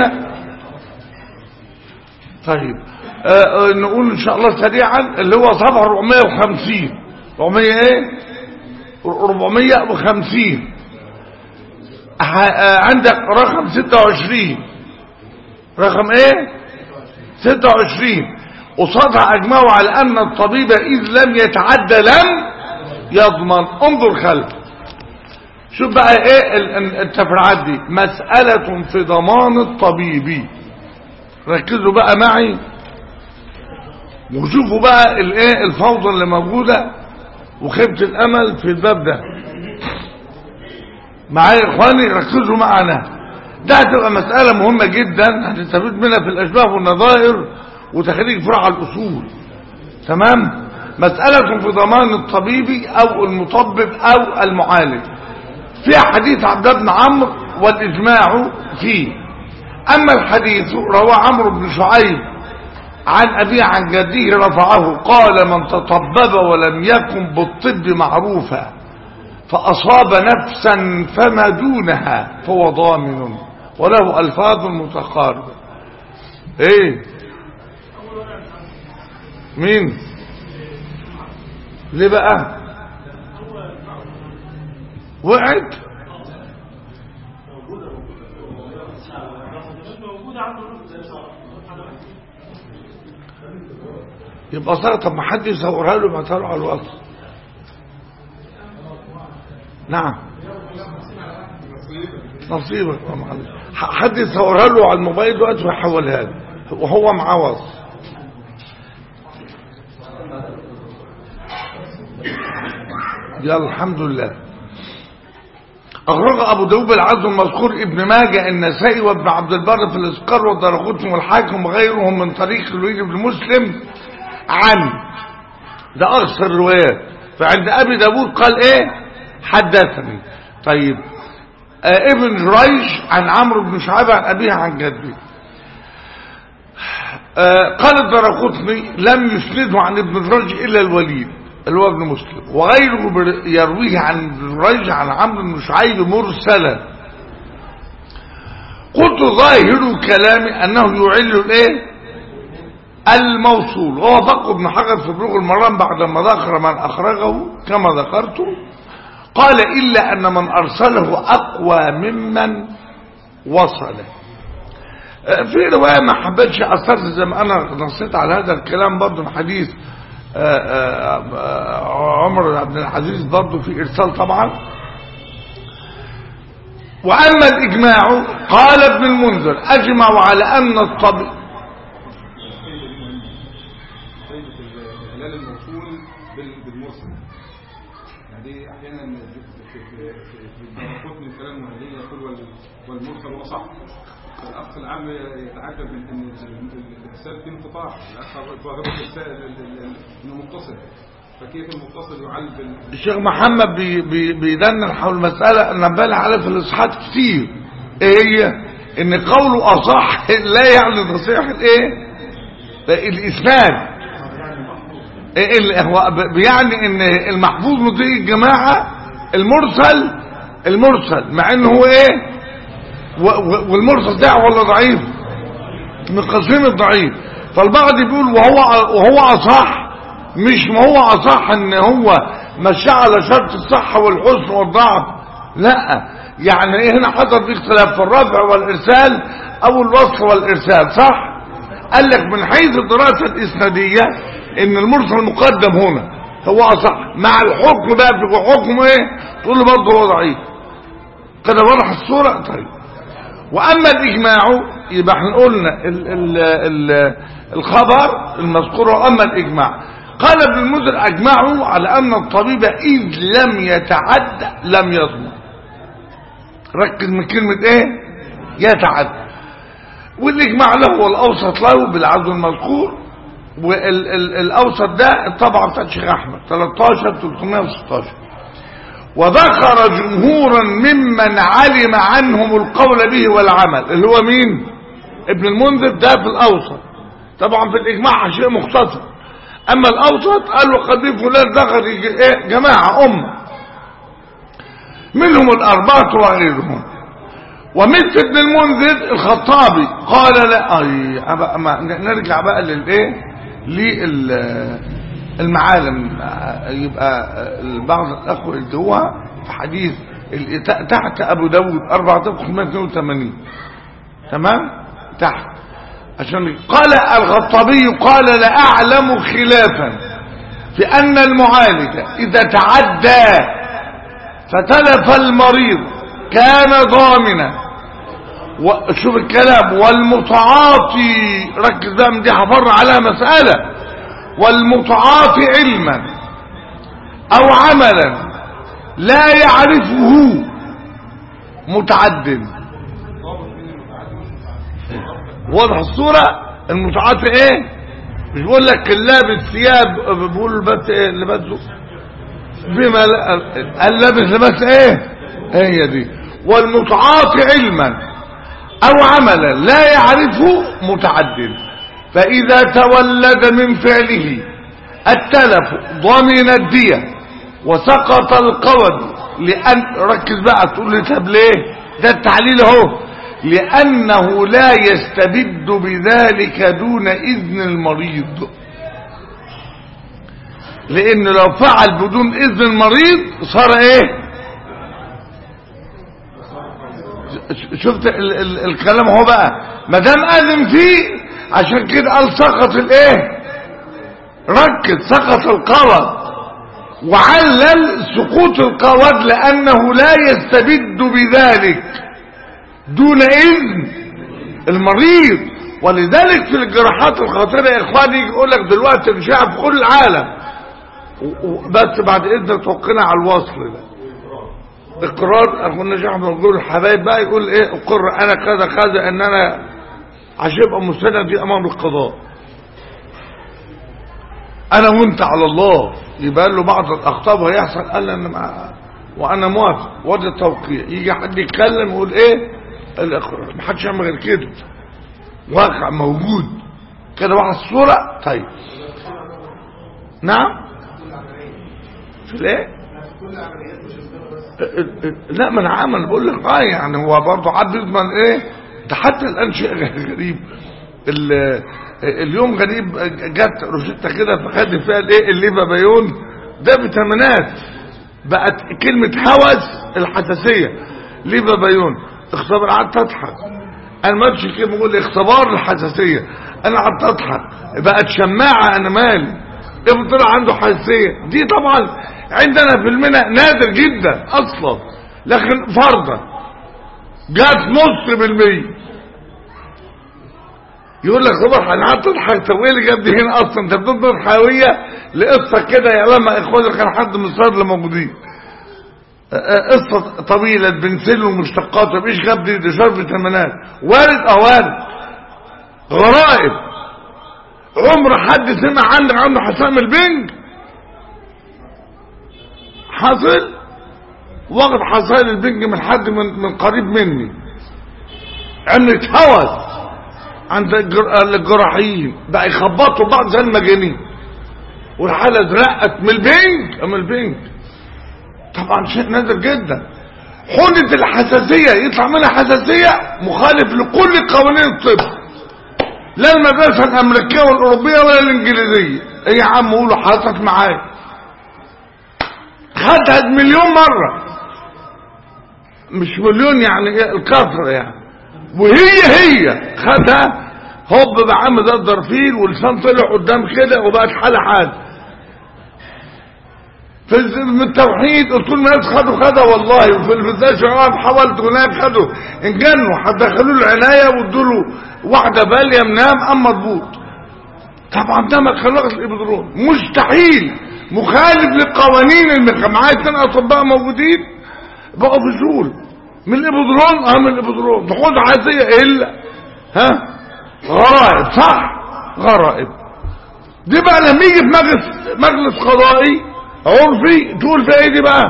طيب آه نقول ان شاء الله سريعا اللي هو صفحة 450 400 ايه 450 آه عندك رقم 26 رقم ايه 26 قصادها اجمعوا على ان الطبيب اذ لم يتعدى لم يضمن انظر خلف شوف بقى ايه التفرعات دي مسألة في ضمان الطبيب ركزوا بقى معي وشوفوا بقى الايه الفوضى اللي موجودة وخيبة الامل في الباب ده معايا يا اخواني ركزوا معنا ده هتبقى مسألة مهمة جدا هتستفيد منها في الاشباه والنظائر وتخريج فرع الاصول تمام مسألة في ضمان الطبيب او المطبب او المعالج فيها حديث عبد بن عمرو والاجماع فيه اما الحديث روى عمرو بن شعيب عن ابي عن جده رفعه قال من تطبب ولم يكن بالطب معروفا فاصاب نفسا فما دونها فهو ضامن وله الفاظ متقاربه ايه مين ليه بقى وقعت يبقى صار طب ما حد يصورها له يبعتها له على الواتس نعم نصيبك يا معلم ح- حد يصورها له على الموبايل دلوقتي ويحولها له وهو معاه واتس يلا الحمد لله أخرج أبو داود العزم المذكور ابن ماجه النسائي وابن عبد البر في الإسقار والدرقطني والحاكم وغيرهم من طريق الوليد بن مسلم عن ده أكثر الروايات فعند أبي داود قال إيه حدثني طيب آه ابن جريج عن عمرو بن شعيب عن أبيه عن جده آه قال الدرقطني لم يسنده عن ابن جريج إلا الوليد اللي هو ابن مسلم وغيره بر- يرويه عن ابن جريج عن عمرو بن شعيب مرسلا قلت ظاهر كلامي أنه يعل الإيه الموصول وهو فقه ابن حجر في بلوغ المرام بعدما ذكر من أخرجه كما ذكرت قال إلا أن من أرسله أقوى ممن وصله آه، في رواية ما حبيتش أثرت زي ما أنا نصيت على هذا الكلام برضه من حديث آه، آه، آه، عمر بن عبد العزيز برضه في إرسال طبعا وأما الإجماع قال ابن المنذر أجمعوا على أن الطبيب طيب الإعلان الموصول بال- بالمرسل يعني دي أحيانا في في في في الدرقوت من كلام المهدي يقول وال- والمرسل هو صح فالأخ العام يتعجب من أن ال- ال- الإرسال فيه انقطاع الأخ هو غير الإرسال ال- ال- ال- إنه متصل فكيف المتصل يعل بال الشيخ محمد بي بي بيدنن حول مسألة نبالي عليها في الإصحاحات كتير ايه هي ان قوله أصح لا يعني تصحيح الايه الإسناد إيه ال- هو ب- بيعني ان المحفوظ من طريق الجماعة المرسل المرسل مع انه هو ايه و- و- والمرسل ده ولا ضعيف من قسيم الضعيف فالبعض بيقول وهو وهو اصح مش ما هو اصح ان هو مشى على شرط الصحة والحسن والضعف لا يعني ايه هنا حصل في اختلاف في الرفع والارسال او الوصف والارسال صح قال لك من حيث الدراسة الاسنادية ان المرسل مقدم هنا هو اصح مع الحكم بقى في حكم ايه تقول له برضه هو ضعيف كده واضح الصورة طيب واما الاجماع يبقى احنا قلنا ال ال ال الخبر المذكور واما الاجماع قال ابن المنذر اجمعوا على ان الطبيب اذ لم يتعد لم يضمن ركز من كلمة ايه يتعد والاجماع له هو الاوسط له بالعدد المذكور والاوسط ده الطبعة بتاعت الشيخ احمد 13 316 وذكر جمهورا ممن علم عنهم القول به والعمل اللي هو مين ابن المنذر ده في الاوسط طبعا في الاجماع شيء مختصر اما الاوسط قال وقد فلان ذكر ايه جماعة امة منهم الاربعة وغيرهم ومثل ابن المنذر الخطابي قال لا اي أبقى ما نرجع بقى للايه للمعالم يبقى بعض الاخوه يدوها في حديث ال- تحت ابو داود 4582 تمام تحت عشان قال الخطابي قال لا اعلم خلافا في ان المعالج اذا تعدى فتلف المريض كان ضامنا وشوف الكلام والمتعاطي ركز بقى من دي هفر على مسألة والمتعاطي علما او عملا لا يعرفه متعد واضح الصورة المتعاطي ايه مش بقول لك اللابس ثياب بقول البس ايه لبسه بما لا اللابس لبس ايه هي دي والمتعاطي علما او عملا لا يعرفه متعدد فاذا تولد من فعله التلف ضمن الدية وسقط القود لان ركز بقى تقول لي طب ليه ده التعليل اهو لانه لا يستبد بذلك دون اذن المريض لان لو فعل بدون اذن المريض صار ايه شفت ال ال الكلام هو بقى ما دام اذن فيه عشان كده قال سقط الايه ركز سقط القوض وعلل سقوط القوض لانه لا يستبد بذلك دون اذن المريض ولذلك في الجراحات الخطيره يا اخواني يقول لك دلوقتي الاشاعه في كل العالم و- و- بس بعد اذنك توقنا على الوصل ده اقرار اخونا الشيخ احمد بيقول الحبايب بقى يقول ايه اقر انا كذا كذا ان انا عشان ابقى مستند دي امام القضاء انا وانت على الله يبقى له بعض الاخطاء وهيحصل قال انا مع وانا موافق وادي التوقيع يجي حد يتكلم يقول ايه الاقرار محدش يعمل غير كده واقع موجود كده واحد الصوره طيب نعم في الايه لا من عمل بقول لك اه يعني هو برضه حد يضمن ايه ده حتى الان شيء غريب ال- اليوم غريب جت روشته كده فخد فيها الايه الليفا بايون ده بثمانات بقت كلمه هوس الحساسيه ليفا بايون اختبر قعدت اضحك انا ما ادري كيف بقول اختبار الحساسيه انا قعدت اضحك بقت شماعه انا مالي ابن طلع عنده حساسيه دي طبعا عندنا في المنى نادر جدا اصلا لكن فرضا جات نص بالمية يقول لك صباح انا قعدت اضحك طب ايه اللي جاب دي هنا اصلا انت بتضرب حاويه لقصه كده يا لما اخواني كان حد من الصيادله موجودين آه، آه، قصه طويله بنسل ومشتقات طب ايش جاب دي دي شرب ثمانات وارد اه وارد غرائب عمر حد سمع عنك عنده حسام البنج حصل وقت حصل البنج من حد من, من قريب مني عملت هوس عند الجر- الجراحين بقى يخبطوا بعض زي المجانين والحاله اترقت من البنج من البنج طبعا شيء نادر جدا حنة الحساسية يطلع منها حساسية مخالف لكل قوانين الطب لا المدرسة الأمريكية والأوروبية ولا الإنجليزية إيه يا عم قولوا حضرتك معايا خدها مليون مرة مش مليون يعني إيه الكثرة يعني وهي هي خدها هوب بقى عم ده الدرفيل ولسان طلع قدام كده وبقت حالة حال في الز- من التوحيد قلت لهم الناس خدوا خدها والله وفي البداية شباب حاولت هناك خدوا انجنوا هتدخلوا له العناية وادوا له واحدة بالية منام اما مضبوط طبعا ده ما خلقش الابدرون مستحيل مخالف للقوانين اللي معايا اتنين اطباء موجودين بقوا في شغل من الابدرون اه من الابدرون ناخد عادية الا ها غرائب صح غرائب دي بقى لما يجي في مجلس مجلس قضائي عرفي تقول في ايه دي بقى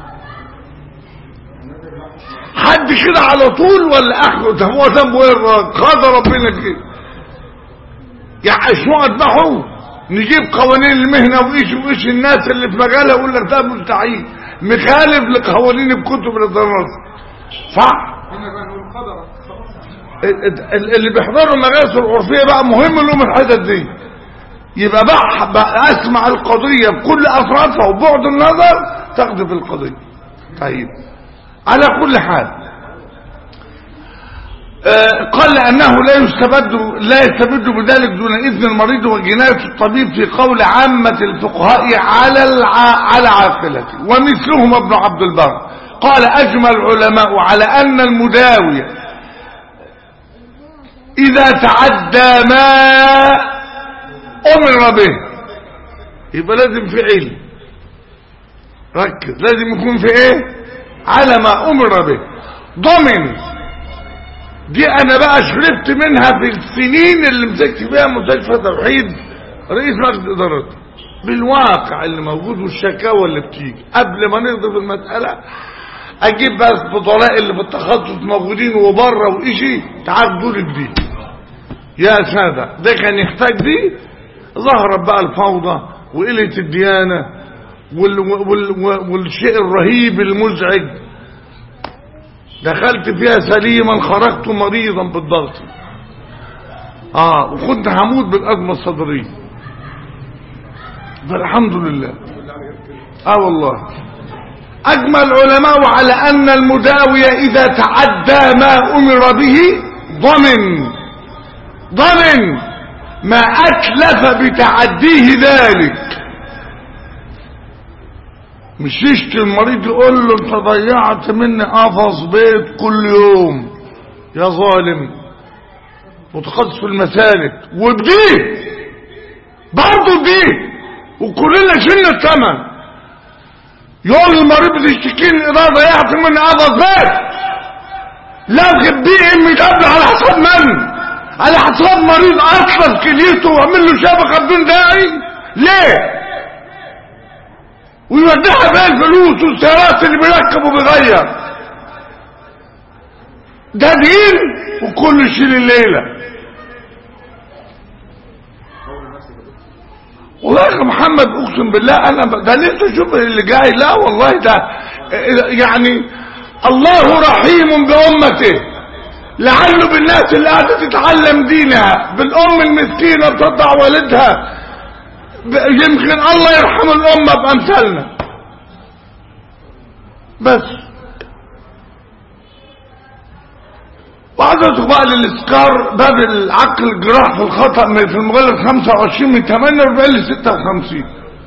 حد كده على طول ولا اخره ده هو ذنبه ايه الراجل قضى ربنا كده يعني شو اذبحوا نجيب قوانين المهنه وايش وايش الناس اللي في مجالها يقول لك ده مستحيل مخالف لقوانين الكتب الدراسه صح هنا بقى نقول قدر خلاص ال- ال- اللي بيحضروا المجالس العرفيه بقى مهم لهم الحتت دي يبقى بقى, بقى اسمع القضيه بكل اطرافها وبعد النظر تاخذ في القضيه طيب على كل حال آه، قال لأنه لا يستبد لا يستبد بذلك دون إذن المريض وجناية الطبيب في قول عامة الفقهاء على الع... على عاقلته ومثلهم ابن عبد البر قال أجمع العلماء على أن المداوي إذا تعدى ما أمر به يبقى لازم في علم ركز لازم يكون في ايه على ما أمر به ضمن دي انا بقى شربت منها في السنين اللي مسكت فيها مستشفى توحيد رئيس مجلس ادارته بالواقع اللي موجود والشكاوى اللي بتيجي قبل ما نقضي في المساله اجيب بس فضلاء اللي في التخصص موجودين وبره وإشي تعال دول دي يا ساده ده كان يحتاج دي ظهرت بقى الفوضى وقله الديانه وال وال وال والشيء الرهيب المزعج دخلت فيها سليما خرجت مريضا بالضغط اه وكنت هموت بالازمه الصدريه فالحمد لله اه والله أجمع العلماء على أن المداوي إذا تعدى ما أمر به ضمن ضمن ما أتلف بتعديه ذلك مش يشتي المريض يقول له انت ضيعت مني قفص بيت كل يوم يا ظالم متخصص في المسالك وبديه برضه بديه وكلنا شلنا الثمن يقول المريض بتشتكيني اذا ضيعت مني قفص بيت لكن بيه امي دبل على حساب من على حساب مريض اطلب كليته واعمل له شبكه بدون داعي ليه ويوديها بقى الفلوس والسيارات اللي بيركب وبيغير ده دين وكل شيء الليله والله يا محمد اقسم بالله انا ب- ده لسه شوف اللي جاي لا والله ده يعني الله رحيم بامته لعله بالناس اللي قاعده تتعلم دينها بالام المسكينه بتضع والدها ب- يمكن الله يرحم الامه بامثالنا بس وعايز بقى للاذكار باب العقل الجراح في الخطا من- في المجلد 25 من 48 ل 56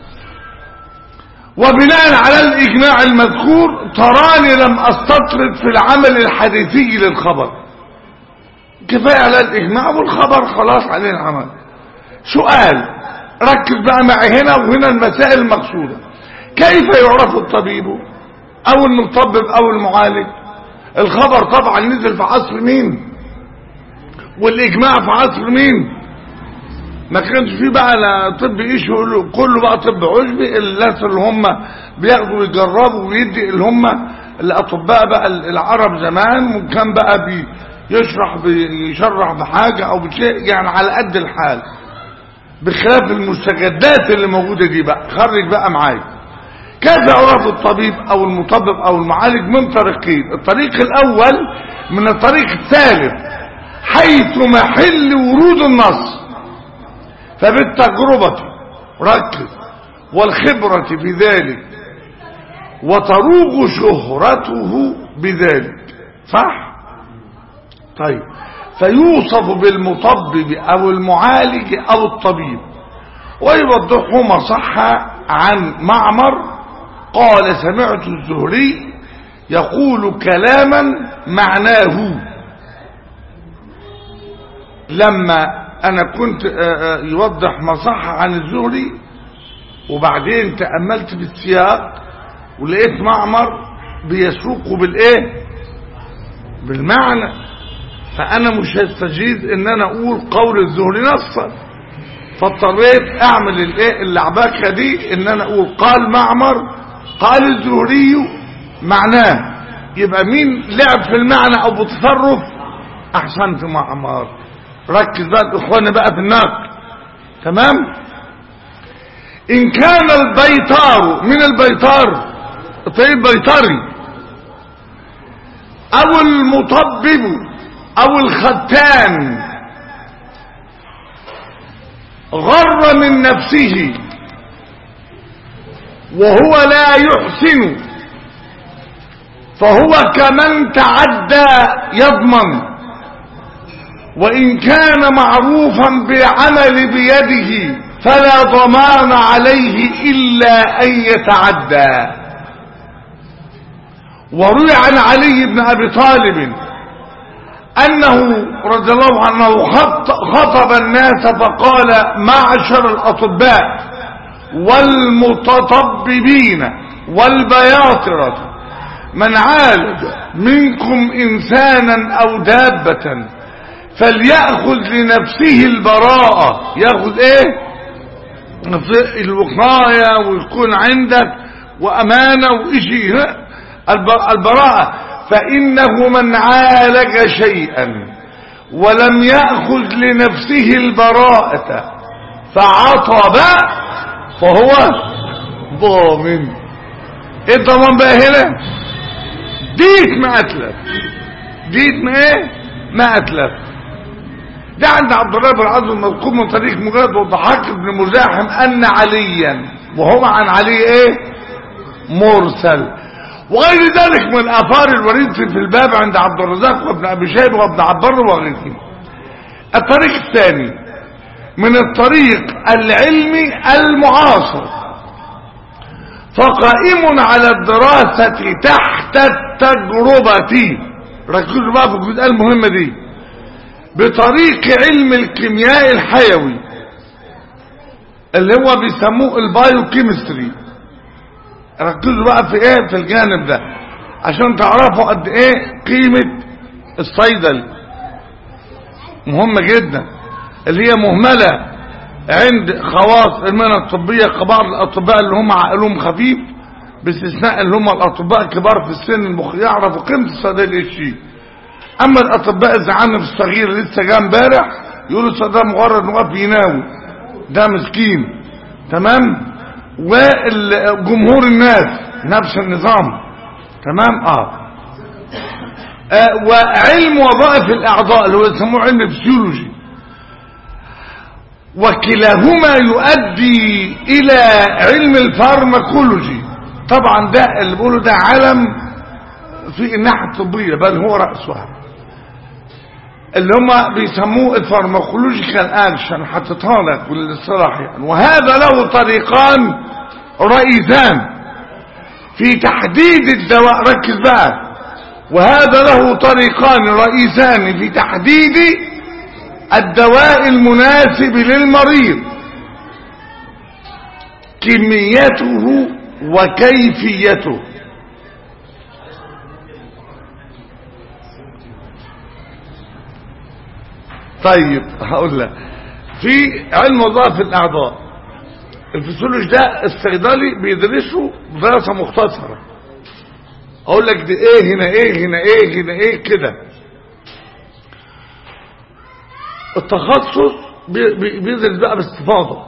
وبناء على الاجماع المذكور تراني لم استطرد في العمل الحديثي للخبر كفايه على الاجماع والخبر خلاص عليه العمل سؤال ركز بقى معي هنا وهنا المسائل المقصوده كيف يعرف الطبيب او المطبب او المعالج الخبر طبعا نزل في عصر مين والاجماع في عصر مين ما كانش فيه بقى لا طب ايش يقولوا كله بقى طب عشبي الناس اللي هم بياخدوا ويجربوا ويدي اللي هم الاطباء بقى العرب زمان وكان بقى بي يشرح بيشرح بحاجه او بشيء يعني على قد الحال بخلاف المستجدات اللي موجوده دي بقى خرج بقى معايا كيف يعرف الطبيب او المطبب او المعالج من طريقين الطريق الاول من الطريق الثالث حيث محل ورود النص فبالتجربة ركز والخبرة في ذلك وتروج شهرته بذلك صح طيب فيوصف بالمطبب او المعالج او الطبيب ويوضحه ما صح عن معمر قال سمعت الزهري يقول كلاما معناه لما انا كنت آه، آه، يوضح ما صح عن الزهري وبعدين تأملت في السياق ولقيت معمر بيسوقه بالايه بالمعنى فانا مش هستجيد ان انا اقول قول الزهري نصا فاضطريت اعمل الايه اللعبكه دي ان انا اقول قال معمر قال الزهري معناه يبقى مين لعب في المعنى او بتصرف احسنت معمر ركز بقى الاخوان بقى في النقل تمام ان كان البيطار من البيطار طيب بيطري او المطبب او الختان غر من نفسه وهو لا يحسن فهو كمن تعدى يضمن وإن كان معروفا بالعمل بيده فلا ضمان عليه إلا أن يتعدى وروي عن علي بن أبي طالب أنه رضي الله عنه خط- خطب الناس فقال معشر الأطباء والمتطببين والبياطرة من عالج منكم إنسانا أو دابة فليأخذ لنفسه البراءة يأخذ إيه في الوقاية ويكون عندك وأمانة وإشي ها؟ الب- البراءة فإنه من عالج شيئا ولم يأخذ لنفسه البراءة فعطب فهو ضامن ايه الضمان بقى هنا ديك ما اتلف ديك ما ايه ما اتلف ده عند عبد الله بن عاصم المذكور من طريق مجاهد والضحاك بن مزاحم ان عليا وهو عن علي ايه مرسل وغير ذلك من آثار الوريد في الباب عند عبد الرزاق وابن أبي شيبة وابن عبر وغيرهم الطريق الثاني من الطريق العلمي المعاصر فقائم على الدراسة تحت التجربة ركزوا بقى في الجزئية المهمة دي بطريق علم الكيمياء الحيوي اللي هو بيسموه البايو كيمستري ركزوا بقى في ايه في الجانب ده عشان تعرفوا قد ايه قيمة الصيدل مهمة جدا اللي هي مهملة عند خواص المهنة الطبية كبار الأطباء اللي هم عقلهم خفيف باستثناء اللي هم الأطباء الكبار في السن المخ يعرفوا قيمة الصيدلية الشيء أما الأطباء الزعانف الصغير اللي لسه جه امبارح يقولوا ده مجرد واقف يناوي ده مسكين تمام وجمهور الناس نفس النظام تمام اه, آه وعلم وظائف الاعضاء اللي هو يسموه علم الفسيولوجي وكلاهما يؤدي الى علم الفارماكولوجي طبعا ده اللي بيقوله ده علم في الناحيه الطبيه بل هو راسها اللي هم بيسموه الفارماكولوجيكال اكشن حطيتها لك بالاصطلاح يعني وهذا له طريقان رئيسان في تحديد الدواء ركز بقى وهذا له طريقان رئيسان في تحديد الدواء المناسب للمريض كميته وكيفيته طيب هقول لك في علم وظائف الاعضاء الفسيولوجي ده الصيدلي بيدرسه دراسه مختصره اقول لك دي ايه هنا ايه هنا ايه هنا ايه كده التخصص بي- بي- بيدرس بقى باستفاضه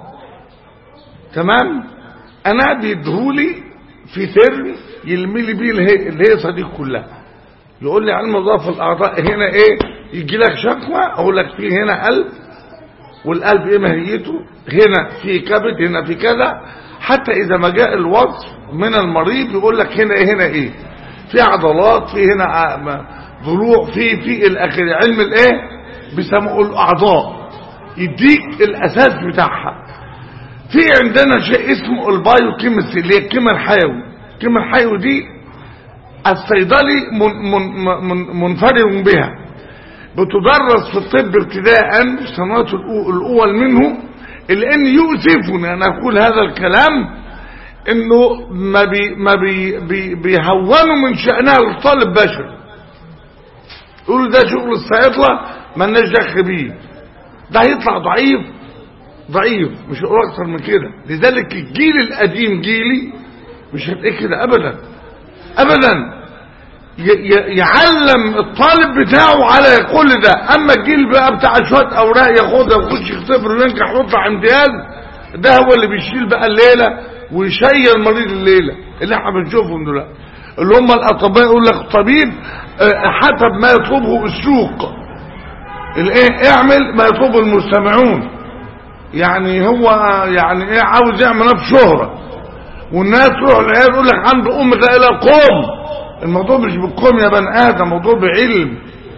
تمام انا بيديهولي في ترم يلمي لي بيه الهي- الهيصه دي كلها يقول لي علم وظائف الاعضاء هنا ايه يجي لك شكوى اقول لك في هنا قلب والقلب ايه ماهيته هنا في كبد هنا في كذا حتى اذا ما جاء الوصف من المريض يقول لك هنا ايه هنا ايه في عضلات في هنا ع- م- ضلوع في في الاخر علم الايه بيسموه الاعضاء يديك الاساس بتاعها في عندنا شيء اسمه البايو كيمستري اللي هي الكيمياء الحيوي الكيمياء الحيوي دي الصيدلي من من من منفرد بها بتدرس في الطب ابتداء في السنوات الأو- الاول منه الا ان يؤسفني ان اقول هذا الكلام انه ما بي ما بي بي بيهونوا من شأنها للطالب بشر يقولوا ده شغل الصيادله مالناش دخل بيه ده هيطلع ضعيف ضعيف مش هقول اكتر من كده لذلك الجيل القديم جيلي مش هتلاقيه كده ابدا ابدا ي- ي- يعلم الطالب بتاعه على كل ده اما الجيل بقى بتاع شويه اوراق ياخدها ويخش يختبر وينجح ويطلع امتياز ده هو اللي بيشيل بقى الليله ويشيل مريض الليله اللي احنا بنشوفهم دلوقتي اللي هم الاطباء يقول لك الطبيب آه، حسب ما يطلبه السوق الايه اعمل ما يطلبه المستمعون يعني هو يعني ايه عاوز يعمل نفسه شهره والناس تروح العيال يقول لك عنده ام لا اله قوم الموضوع مش بالقوم يا بني ادم موضوع بعلم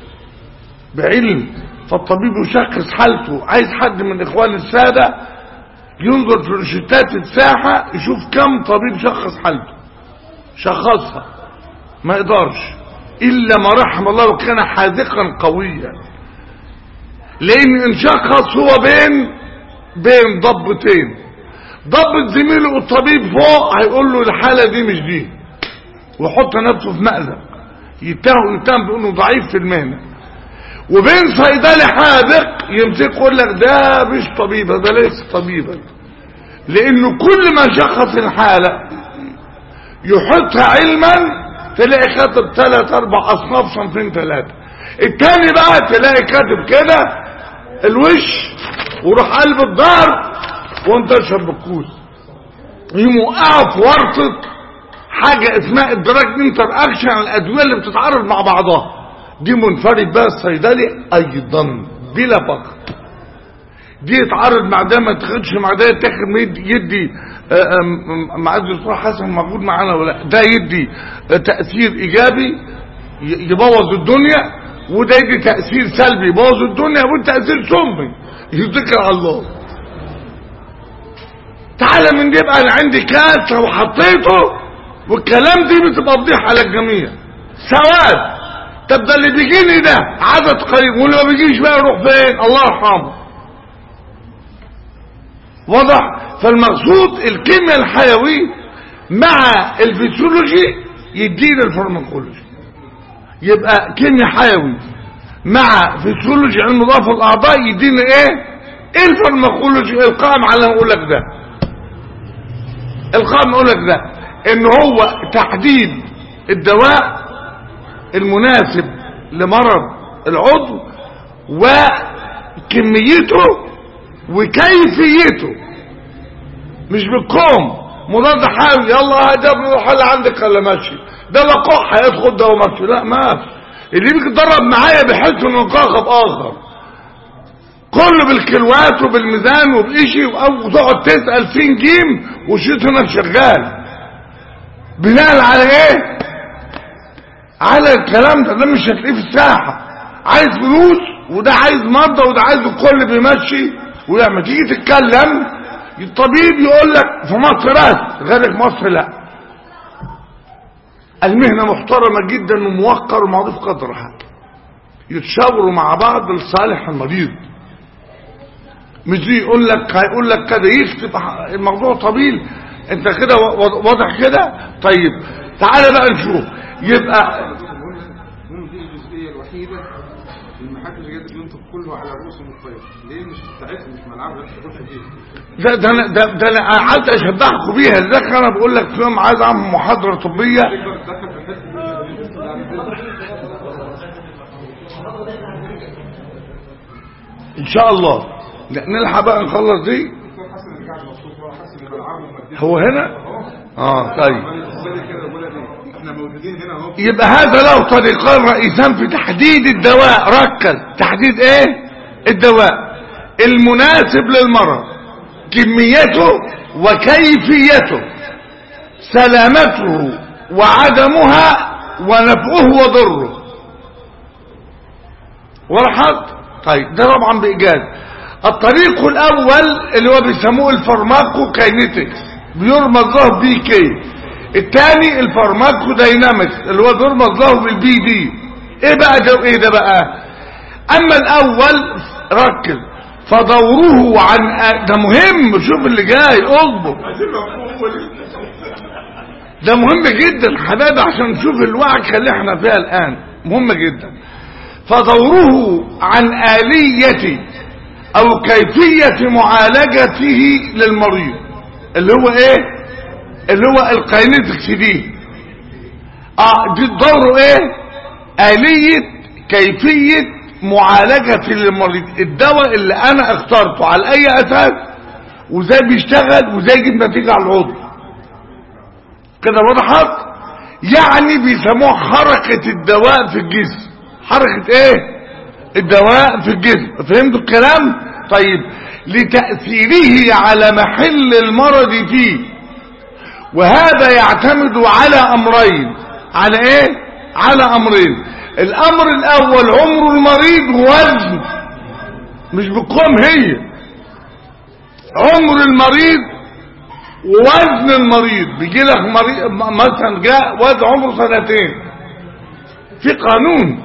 بعلم فالطبيب يشخص حالته عايز حد من اخوان الساده ينظر في روشتات الساحه يشوف كم طبيب شخص حالته شخصها ما يقدرش الا ما رحم الله وكان حاذقا قويا لان ان شخص هو بين بين ضبتين ضبط زميله الطبيب فوق هيقول له الحالة دي مش دي ويحط نفسه في مأزق يتهم يتهم بانه ضعيف في المهنة وبين صيدلي حاذق يمسك يقول لك ده مش طبيبة ده ليس طبيبا لانه كل ما شخص الحالة يحطها علما تلاقي كاتب ثلاث اربع اصناف صنفين ثلاثة التاني بقى تلاقي كاتب كده الوش وروح قلب الظهر وانتشر بالكوز يوقعوا في ورطة حاجة اسمها الدراج انتر اكشن الادوية اللي بتتعارض مع بعضها دي منفرد بها الصيدلي ايضا بلا فقر دي يتعارض مع ده ما تاخدش مع ده تاخد يدي, يدي مع الدكتور حسن موجود معانا ولا ده يدي تأثير إيجابي ي- يبوظ الدنيا وده يدي تأثير سلبي يبوظ الدنيا والتأثير سلبي يتكل على الله تعالى من دي يبقى انا عندي كاس لو حطيته والكلام دي بتبقى فضيحه على الجميع سواد طب ده اللي بيجيني ده عدد قريب واللي ما بيجيش بقى يروح فين الله يرحمه واضح فالمقصود الكيمياء الحيوي مع الفسيولوجي يدينا الفارماكولوجي يبقى كيمياء حيوي مع فسيولوجي علم مضاف الاعضاء يدينا ايه ايه الفارماكولوجي القائم على ما اقول لك ده القائم اقول لك ده ان هو تحديد الدواء المناسب لمرض العضو وكميته وكيفيته مش بالكوم مضاد حيوي يلا ده حل عندك ولا ماشي ده لقاح هيدخل ده وماشي لا ما اللي بيتدرب معايا بيحس انه كوكب اخر كله بالكيلوات وبالميزان وبإشي وتقعد تسأل فين جيم وشيط هنا شغال بناء على ايه على الكلام ده ده مش هتلاقيه في الساحة عايز فلوس وده عايز مرضى وده عايز الكل بيمشي ولما تيجي تتكلم الطبيب يقول لك في مصر بس غيرك مصر لا المهنة محترمة جدا وموقر ومعروف قدرها يتشاوروا مع بعض لصالح المريض مش دي يقول لك هيقول لك كده يكتب الموضوع طويل انت كده واضح كده طيب تعالى بقى نشوف يبقى هم دي الجزئيه الوحيده المحاكم اللي جت بينطق كله على رؤوسهم الطير ليه مش بتاعتهم مش ملعبها تخش فيه ده ده انا ده, ده انا قعدت اشبهكم بيها ازاي انا بقول لك في يوم عايز اعمل محاضره طبيه تقدر تدخل في الحته دي يعني ان شاء الله لا، نلحق بقى نخلص دي الدكتور حسن اللي قاعد مبسوط هو حاسس ان ملعبهم ماديا هو هنا اه طيب بالي كده بقول لك ايه احنا موجودين هنا اهو يبقى هذا له طريقان رئيسان في تحديد الدواء ركز تحديد ايه الدواء المناسب للمرض كميته وكيفيته سلامته وعدمها ونفعه وضره وضحت طيب ده طبعا بايجاز الطريق الاول اللي هو بيسموه الفارماكو كاينيتكس بيرمز له بي كي الثاني الفارماكو داينامكس اللي هو بيرمز له بالبي دي ايه بقى ده ايه ده بقى اما الاول ركز فدوره عن ده مهم شوف اللي جاي اصبر ده مهم جدا حبايبي عشان نشوف الوعكة اللي احنا فيها الان مهم جدا فدوره عن آلية او كيفية معالجته للمريض اللي هو ايه اللي هو القينتكس دي اه دي دوره ايه آلية كيفية معالجة للمريض الدواء اللي انا اخترته على اي اساس وازاي بيشتغل وازاي يجيب نتيجة على العضو كده وضحت يعني بيسموه حركة الدواء في الجسم حركة ايه الدواء في الجسم فهمتوا الكلام طيب لتأثيره على محل المرض فيه وهذا يعتمد على امرين على ايه على امرين الامر الاول عمر المريض ووزن مش بالقوم هي عمر المريض ووزن المريض بيجي لك مريض مثلا جاء وزن عمره سنتين في قانون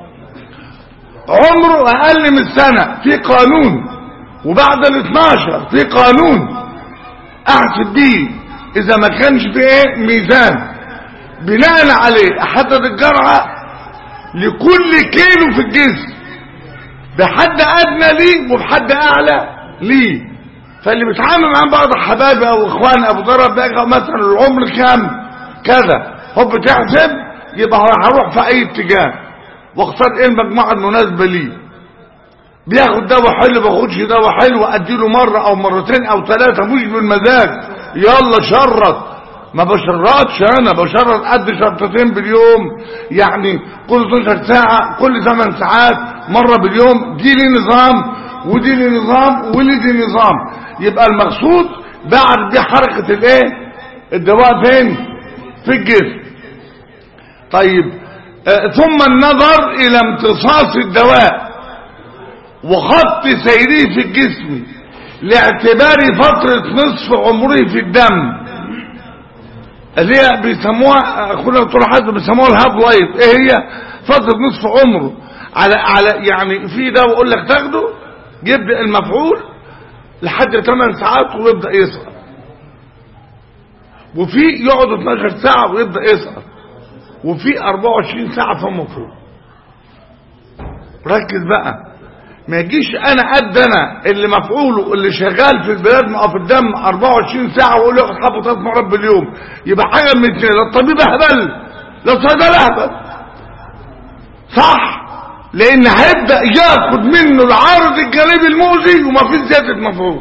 عمره اقل من سنة في قانون وبعد ال 12 في قانون احسب بيه اذا ما كانش في ايه ميزان بناء عليه احدد الجرعة لكل كيلو في الجسم بحد ادنى ليه وبحد اعلى ليه فاللي بيتعامل مع بعض حبايبي او اخوان ابو ضرب بقى مثلا العمر كام كذا هو بتحسب يبقى هروح في اي اتجاه واختار ايه المجموعه المناسبه ليه بياخد دواء حلو باخدش دواء حلو اديله مره او مرتين او ثلاثه مش بالمزاج يلا شرط ما بشرطش انا بشرط قد شرطتين باليوم يعني كل 12 ساعه كل 8 ساعات مره باليوم دي لي نظام ودي لي نظام ولي دي نظام يبقى المقصود بعد دي حركة الايه الدواء فين في الجسم طيب آه ثم النظر الى امتصاص الدواء وخط سيره في الجسم لاعتبار فترة نصف عمره في الدم اللي هي بيسموها اخونا دكتور حسن بيسموها الهاب لايف ايه هي فترة نصف عمره على على يعني في ده بقول لك تاخده يبدا المفعول لحد 8 ساعات ويبدا يسقط وفي يقعد 12 ساعة ويبدا يسقط وفي 24 ساعة فم فوق ركز بقى ما يجيش انا قد انا اللي مفعوله اللي شغال في البلاد او في الدم 24 ساعه واقول له ياخد حبه ثلاث مرات باليوم يبقى حاجه من اثنين لا الطبيب اهبل لا الصيدله اهبل صح لان هيبدا ياخد منه العارض الجانبي المؤذي وما فيش زياده مفعول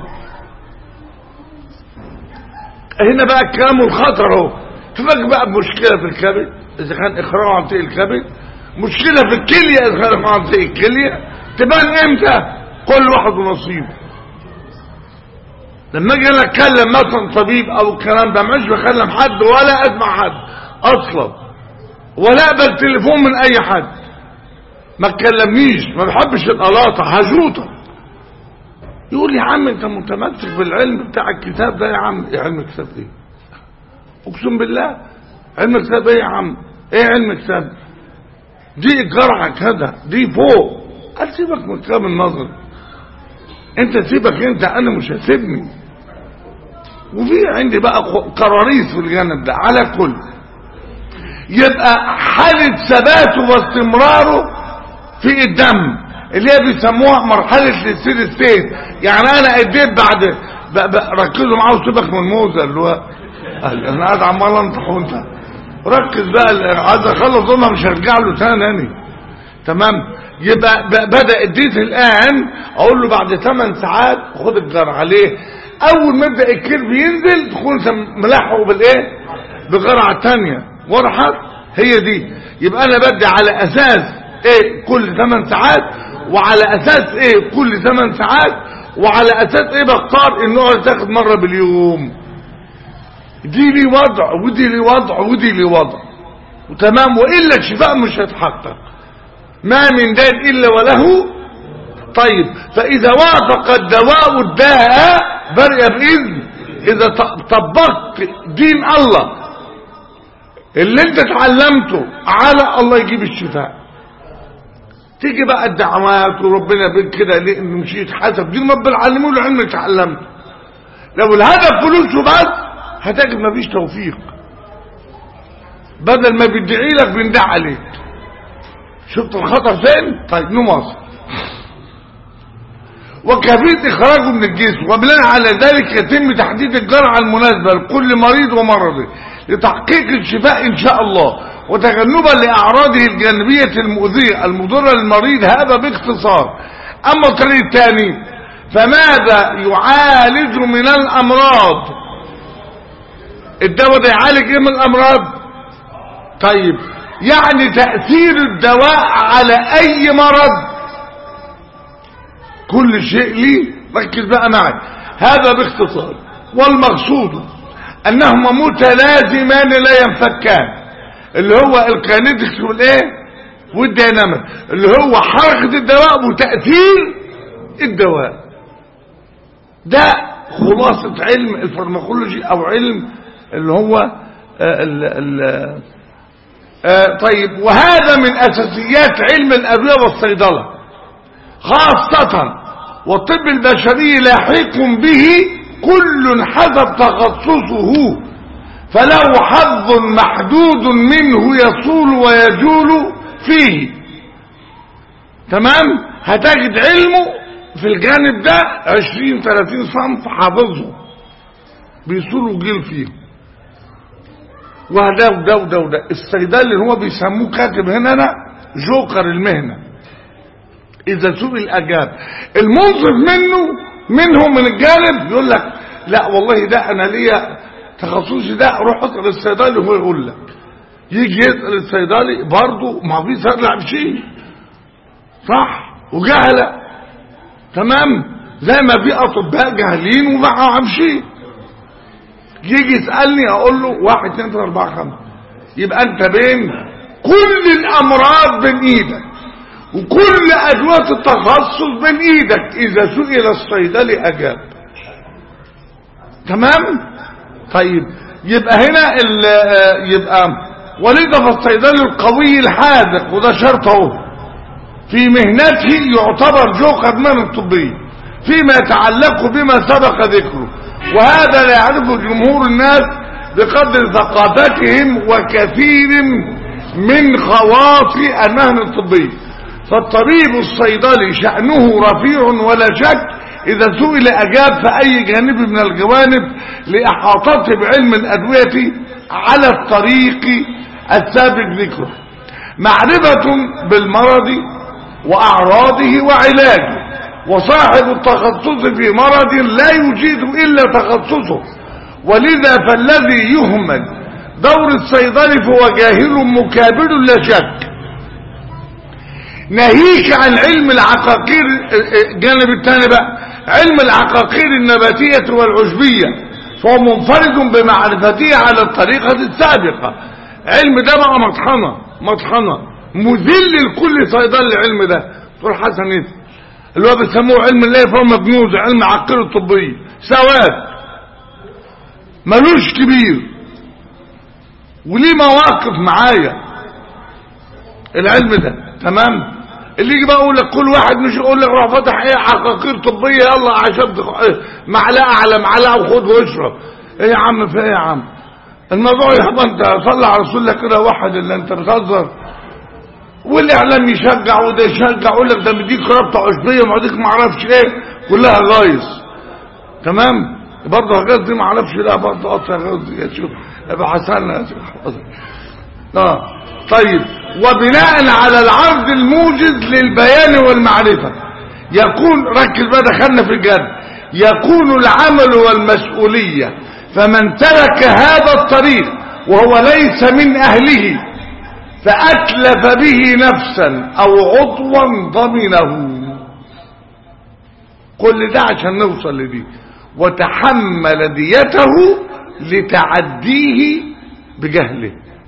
هنا بقى الكلام الخطر اهو تفاجئ بقى بمشكله في الكبد اذا كان اخراج عن طريق الكبد مشكله في الكليه اذا كان اخراج عن طريق الكليه تبان امتى كل واحد ونصيبه لما اجي انا اتكلم مثلا طبيب او الكلام ده مش بكلم حد ولا اسمع حد اصلا ولا اقبل تليفون من اي حد ما تكلمنيش ما بحبش القلاطه هجوطه يقول لي يا عم انت متمسك بالعلم بتاع الكتاب ده يا عم ايه علم الكتاب ايه اقسم بالله علم الكتاب ايه يا عم ايه علم الكتاب دي الجرعه كده دي فوق قال سيبك من كلام النظر انت سيبك انت انا مش هسيبني وفي عندي بقى قراريس في الجانب ده على كل يبقى حالة ثباته واستمراره في الدم اللي هي بيسموها مرحلة السير ستيت يعني انا اديت بعد ركزوا معاه وسيبك من موزة اللي هو انا قاعد عمال انطح وانت ركز بقى عايز اخلص انا مش هرجع له تاني تمام يبقى بدأ اديت الان اقول له بعد 8 ساعات خد الجرعه عليه اول ما يبدا الكيرف ينزل تكون ملاحقه بالايه بجرعه ثانيه وضحت هي دي يبقى انا بدي على اساس ايه كل 8 ساعات وعلى اساس ايه كل 8 ساعات وعلى اساس ايه بختار النوع اللي تاخد مره باليوم دي لي وضع ودي لي وضع ودي لي وضع وتمام والا الشفاء مش هيتحقق ما من داء إلا وله طيب فإذا وافق الدواء الداء برئ بإذن إذا طبقت دين الله اللي انت اتعلمته على الله يجيب الشفاء تيجي بقى الدعوات وربنا بيك كده ليه مشيت حسب دين رب العالمين والعلم اللي اتعلمته لو الهدف فلوسه بس هتجد مفيش توفيق بدل ما بيدعي لك بيندع عليك شفت الخطر فين طيب نواصل وكيفيه اخراجه من الجسم وبناء على ذلك يتم تحديد الجرعه المناسبه لكل مريض ومرضه لتحقيق الشفاء ان شاء الله وتجنبا لاعراضه الجانبيه المؤذيه المضره للمريض هذا باختصار اما الطريق الثاني فماذا يعالج من الامراض الدواء ده يعالج ايه من الامراض طيب يعني تأثير الدواء على أي مرض كل شيء لي ركز بقى معي هذا باختصار والمقصود أنهما متلازمان لا ينفكان اللي هو الكاينيتكس والايه والديناميك اللي هو حركة الدواء وتأثير الدواء ده خلاصة علم الفارماكولوجي او علم اللي هو ال ال آه طيب وهذا من اساسيات علم الادويه والصيدله خاصه والطب البشري لاحق به كل حسب تخصصه فله حظ محدود منه يصول ويجول فيه تمام هتجد علمه في الجانب ده 20 30 صنف حافظه بيصول وجيل فيه وده وده وده وده الصيدلي اللي هو بيسموه كاتب هنا أنا جوكر المهنة إذا سئل أجاب المنصف منه منهم من الجانب يقول لك لا والله ده أنا ليا تخصصي ده روح اسأل الصيدلي وهو يقول لك يجي يسأل الصيدلي برضه ما في صيدلي شيء صح وجهلة تمام زي ما في أطباء جاهلين ومعهم شيء يجي يسألني اقول له واحد اتنين تلاتة اربعة خمسة يبقى انت بين كل الامراض بين ايدك وكل ادوات التخصص بين ايدك اذا سئل الصيدلي اجاب تمام طيب يبقى هنا ال- آه، يبقى ولذا فالصيدلي القوي الحاذق وده شرط اهو في مهنته يعتبر جوقا من الطبية فيما يتعلق بما سبق ذكره وهذا لا يعرفه جمهور الناس بقدر ثقافتهم وكثير من خواص المهنة الطبية فالطبيب الصيدلي شأنه رفيع ولا شك إذا سئل أجاب في أي جانب من الجوانب لإحاطته بعلم الأدوية على الطريق السابق ذكره معرفة بالمرض وأعراضه وعلاجه وصاحب التخصص في مرض لا يجيد إلا تخصصه ولذا فالذي يهمل دور الصيدلي فهو جاهل مكابر لا شك ناهيك عن علم العقاقير الجانب الثاني بقى علم العقاقير النباتية والعشبية فهو منفرد بمعرفته على الطريقة السابقة علم ده بقى مطحنة مطحنة مذل لكل صيدلي العلم ده تقول حسن ايه اللي هو بيسموه علم الله فهو مجنوز علم عقير الطبية سواد ملوش كبير وليه مواقف معايا العلم ده تمام اللي يجي بقى يقول لك كل واحد مش يقول لك روح فتح ايه عقاقير طبيه يلا عشان تخ- إيه، معلقه على معلقه وخد واشرب ايه يا عم في ايه يا عم الموضوع يا انت صلى على رسول الله كده واحد اللي انت بتهزر والاعلام يشجع وده يشجع يقول لك ده مديك رابطه عشبيه ومديك ما اعرفش ايه كلها غايص تمام برضه غاز دي ما اعرفش لا برضه قطع غاز دي يا شوف ابو حسن يا شيخ حاضر. اه طيب وبناء على العرض الموجز للبيان والمعرفة يكون ركز بقى دخلنا في الجد يكون العمل والمسؤولية فمن ترك هذا الطريق وهو ليس من أهله فأتلف به نفسا أو عضوا ضمنه كل ده عشان نوصل لدي وتحمل ديته لتعديه بجهله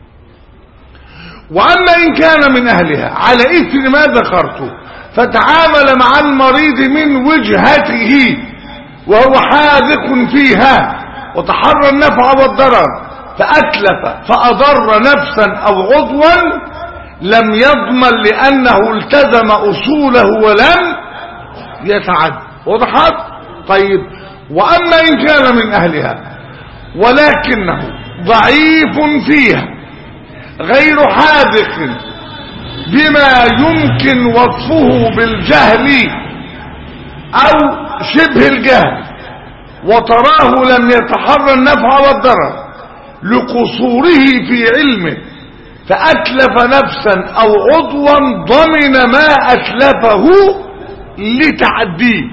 وأما إن كان من أهلها على إثر ما ذكرته فتعامل مع المريض من وجهته وهو حاذق فيها وتحرى النفع والضرر فأتلف فأضر نفسا أو عضوا لم يضمن لأنه التزم أصوله ولم يتعد وضحت طيب وأما إن كان من أهلها ولكنه ضعيف فيها غير حاذق بما يمكن وصفه بالجهل او شبه الجهل وتراه لم يتحرى النفع والضرر لقصوره في علمه فأتلف نفسا أو عضوا ضمن ما أتلفه لتعديه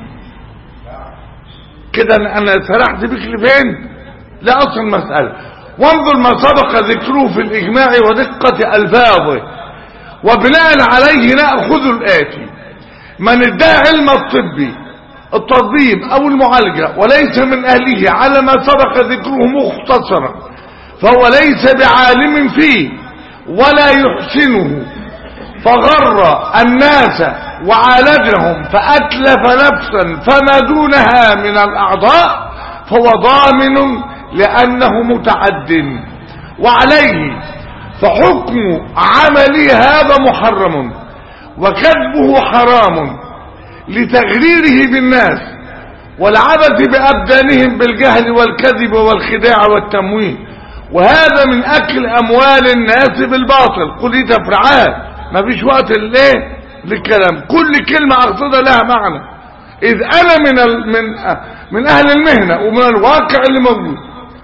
كده أنا سرحت بك لفين لا أصل المسألة وانظر ما سبق ذكره في الإجماع ودقة ألفاظه وبناء عليه نأخذ الآتي من ادعى علم الطبي التطبيب أو المعالجة وليس من أهله على ما سبق ذكره مختصرا فهو ليس بعالم فيه ولا يحسنه فغر الناس وعالجهم فأتلف نفسا فما دونها من الأعضاء فهو ضامن لأنه متعد وعليه فحكم عمله هذا محرم وكذبه حرام لتغريره بالناس والعبث بأبدانهم بالجهل والكذب والخداع والتمويه وهذا من أكل أموال الناس بالباطل قل دي تفرعات ما فيش وقت ليه للكلام كل كلمة أقصدها لها معنى إذ أنا من ال من من أهل المهنة ومن الواقع اللي موجود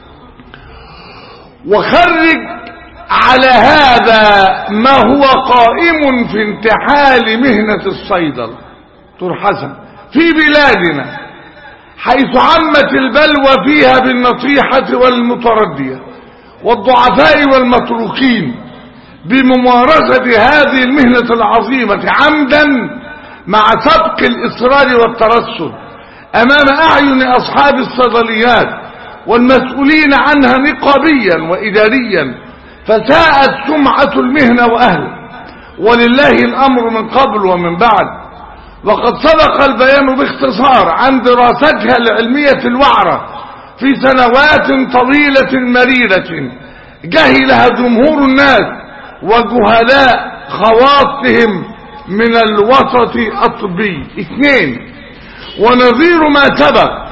وخرج على هذا ما هو قائم في انتحال مهنة الصيدل دكتور حسن في بلادنا حيث عمت البلوى فيها بالنصيحة والمتردية والضعفاء والمتروكين بممارسة هذه المهنة العظيمة عمدا مع سبق الإصرار والترصد أمام أعين أصحاب الصيدليات والمسؤولين عنها نقابيا وإداريا فساءت سمعة المهنة وأهله ولله الأمر من قبل ومن بعد وقد سبق البيان باختصار عن دراستها العلمية الوعرة في سنوات طويلة مريرة جهلها جمهور الناس وجهلاء خواصهم من الوسط الطبي اثنين ونظير ما سبق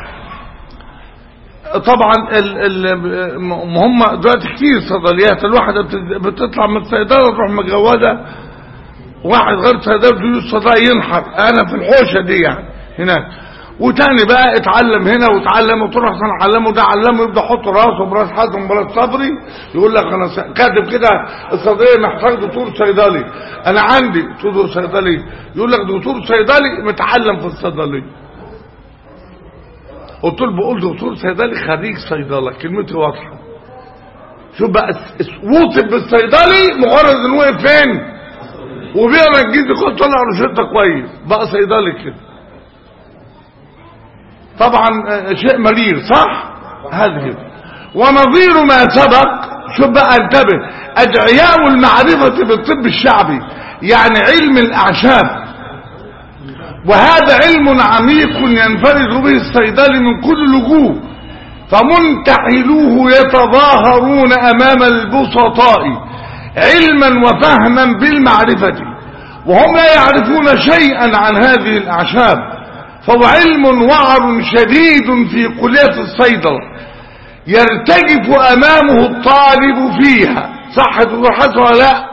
طبعا ال ال هم دلوقتي كتير صيدليات الواحدة بت- بتطلع من الصيدلة تروح مجودة واحد غير صيدلة بيجي الصيدلة ينحر انا في الحوشة دي يعني هناك وتاني بقى اتعلم هنا واتعلم وتروح عشان علمه ده علمه يبدا يحط راسه براس حاتم براس صبري يقول لك انا س- كاتب كده الصيدليه محتاج دكتور صيدلي انا عندي دكتور صيدلي يقول لك دكتور صيدلي متعلم في الصيدليه قلت له بقول دكتور صيدلي خريج صيدله كلمتي واضحه شوف بقى اس- اس- وصف بالصيدلي مجرد انه وقف فين وبيقرا انجليزي خد طلع روشته كويس بقى صيدلي كده طبعا آه، شيء مرير صح هذه ونظير ما سبق شوف بقى انتبه ادعياء المعرفة بالطب الشعبي يعني علم الاعشاب وهذا علم عميق ينفرد به الصيدلي من كل الوجوه فمنتحلوه يتظاهرون امام البسطاء علما وفهما بالمعرفة وهم لا يعرفون شيئا عن هذه الاعشاب فهو علم وعر شديد في كلية الصيدلة يرتجف امامه الطالب فيها صح دكتور حسن ولا لا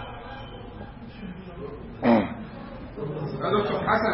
يا دكتور حسن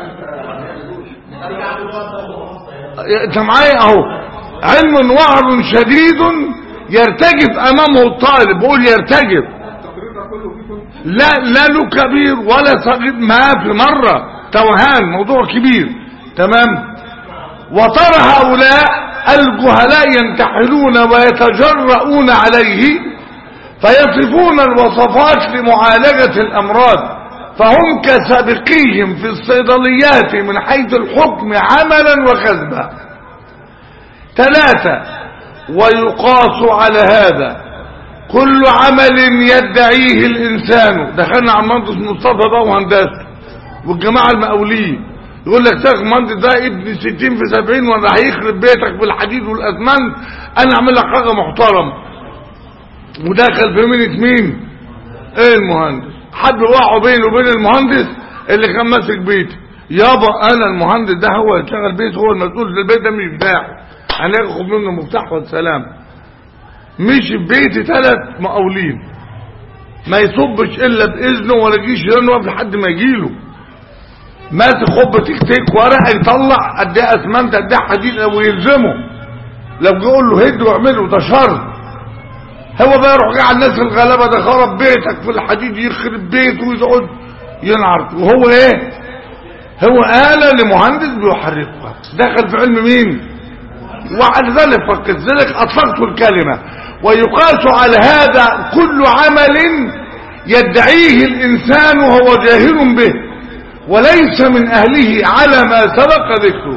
انت معايا اهو علم وعر شديد يرتجف امامه الطالب بقول يرتجف التقرير ده كله فيكم لا لا له كبير ولا صغير ما في مرة توهان موضوع كبير تمام وترى هؤلاء الجهلاء ينتحلون ويتجرؤون عليه فيصفون الوصفات لمعالجة الأمراض فهم كسابقيهم في الصيدليات من حيث الحكم عملا وكذبا ثلاثة ويقاس على هذا كل عمل يدعيه الإنسان دخلنا على المهندس مصطفى بقى وهندسه والجماعة المقاولين يقول لك شيخ المهندس ده ابن 60 في 70 ولا هيخرب بيتك بالحديد والاسمنت انا اعمل لك حاجه محترمه ودخل في مينة مين ايه المهندس حد وقعوا بينه وبين المهندس اللي كان ماسك بيتي يابا انا المهندس ده هو اللي شغل بيت هو المسؤول البيت ده مش بتاعي انا اخد منه مفتاح والسلام مش في بيتي ثلاث مقاولين ما يصبش الا باذنه ولا يجيش ينوب لحد ما يجيله ماسك خبه تك تك ورقه يطلع قد ايه اسمنت قد ايه حديد ويلزمه لو جه يقول له هد واعمله ده شر هو بقى يروح جاي على الناس الغلابه ده خرب بيتك في الحديد يخرب بيته ويقعد ينعر وهو ايه هو آلة لمهندس بيحركها دخل في علم مين وعلى ذلك فكذلك أطلقت الكلمة ويقاس على هذا كل عمل يدعيه الإنسان وهو جاهل به وليس من أهله على ما سبق ذكره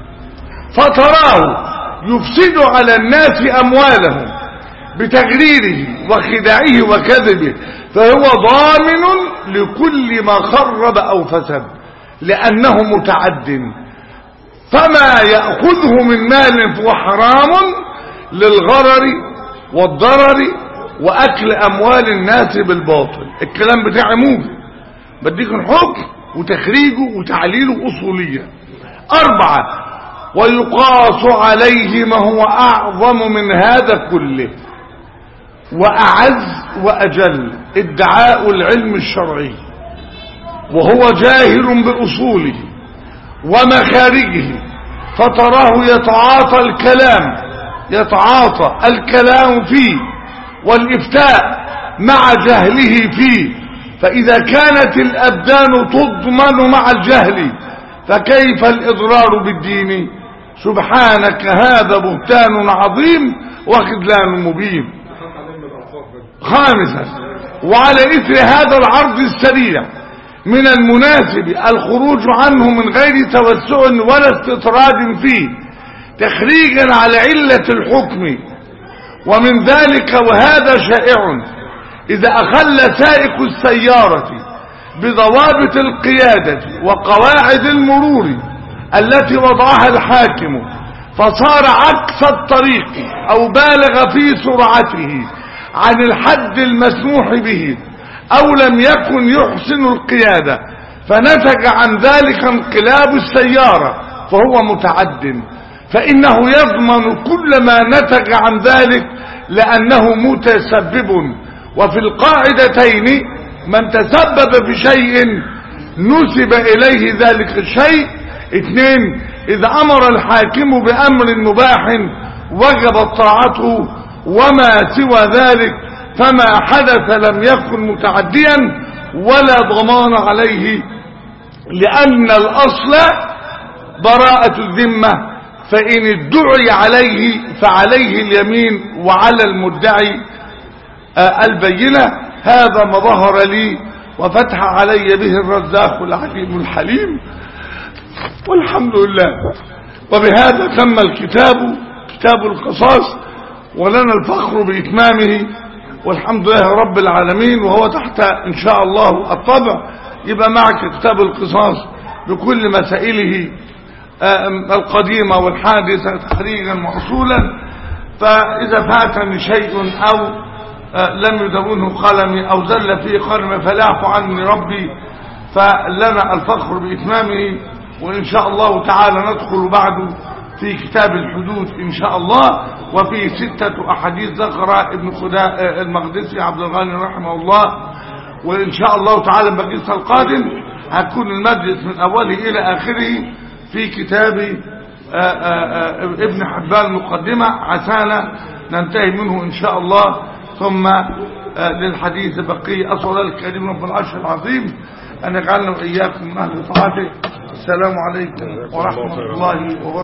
فتراه يفسد على الناس أموالهم بتغريره وخداعه وكذبه فهو ضامن لكل ما خرب أو فسد لأنه متعد فما يأخذه من مال فهو حرام للغرر والضرر وأكل أموال الناس بالباطل الكلام بتاعي موجود بديك الحكم وتخريجه وتعليله أصوليا أربعة ويقاس عليه ما هو أعظم من هذا كله وأعز وأجل ادعاء العلم الشرعي وهو جاهل بأصوله ومخارجه فتراه يتعاطى الكلام يتعاطى الكلام فيه والإفتاء مع جهله فيه فإذا كانت الأبدان تضمن مع الجهل فكيف الإضرار بالدين سبحانك هذا بهتان عظيم وخذلان مبين دخلت عليهم الألفاظ بس خامسا وعلى إثر هذا العرض السريع من المناسب الخروج عنه من غير توسع ولا استطراد فيه تخريجا على علة الحكم ومن ذلك وهذا شائع إذا أخل سائق السيارة بضوابط القيادة وقواعد المرور التي وضعها الحاكم فصار عكس الطريق أو بالغ في سرعته عن الحد المسموح به أو لم يكن يحسن القيادة فنتج عن ذلك انقلاب السيارة فهو متعد فإنه يضمن كل ما نتج عن ذلك لأنه متسبب وفي القاعدتين من تسبب في شيء نسب إليه ذلك الشيء اثنين إذا أمر الحاكم بأمر مباح وجبت طاعته وما سوى ذلك فما حدث لم يكن متعديا ولا ضمان عليه لأن الأصل براءة الذمة فإن ادعي عليه فعليه اليمين وعلى المدعي آه البينة هذا ما ظهر لي وفتح علي به الرزاق العليم الحليم والحمد لله وبهذا تم الكتاب كتاب القصاص ولنا الفخر بإتمامه والحمد لله رب العالمين وهو تحت إن شاء الله الطبع يبقى معك كتاب القصاص بكل مسائله القديمة والحادثة تخريجا وأصولا فإذا فاتني شيء أو لم يدونه قلمي أو زل فيه قلمي فلاح عني ربي فلنا الفخر بإتمامه وإن شاء الله تعالى ندخل بعد في كتاب الحدود إن شاء الله وفي ستة أحاديث ذكر ابن خداء المقدسي عبد الغني رحمه الله وإن شاء الله تعالى المجلس القادم هتكون المجلس من أوله إلى آخره في كتاب آآ آآ ابن حبان مقدمة عسانا ننتهي منه إن شاء الله ثم للحديث بقي أسأل الكريم رب العرش العظيم أن يجعلنا وإياكم من أهل طاعته السلام عليكم ورحمة الله وبركاته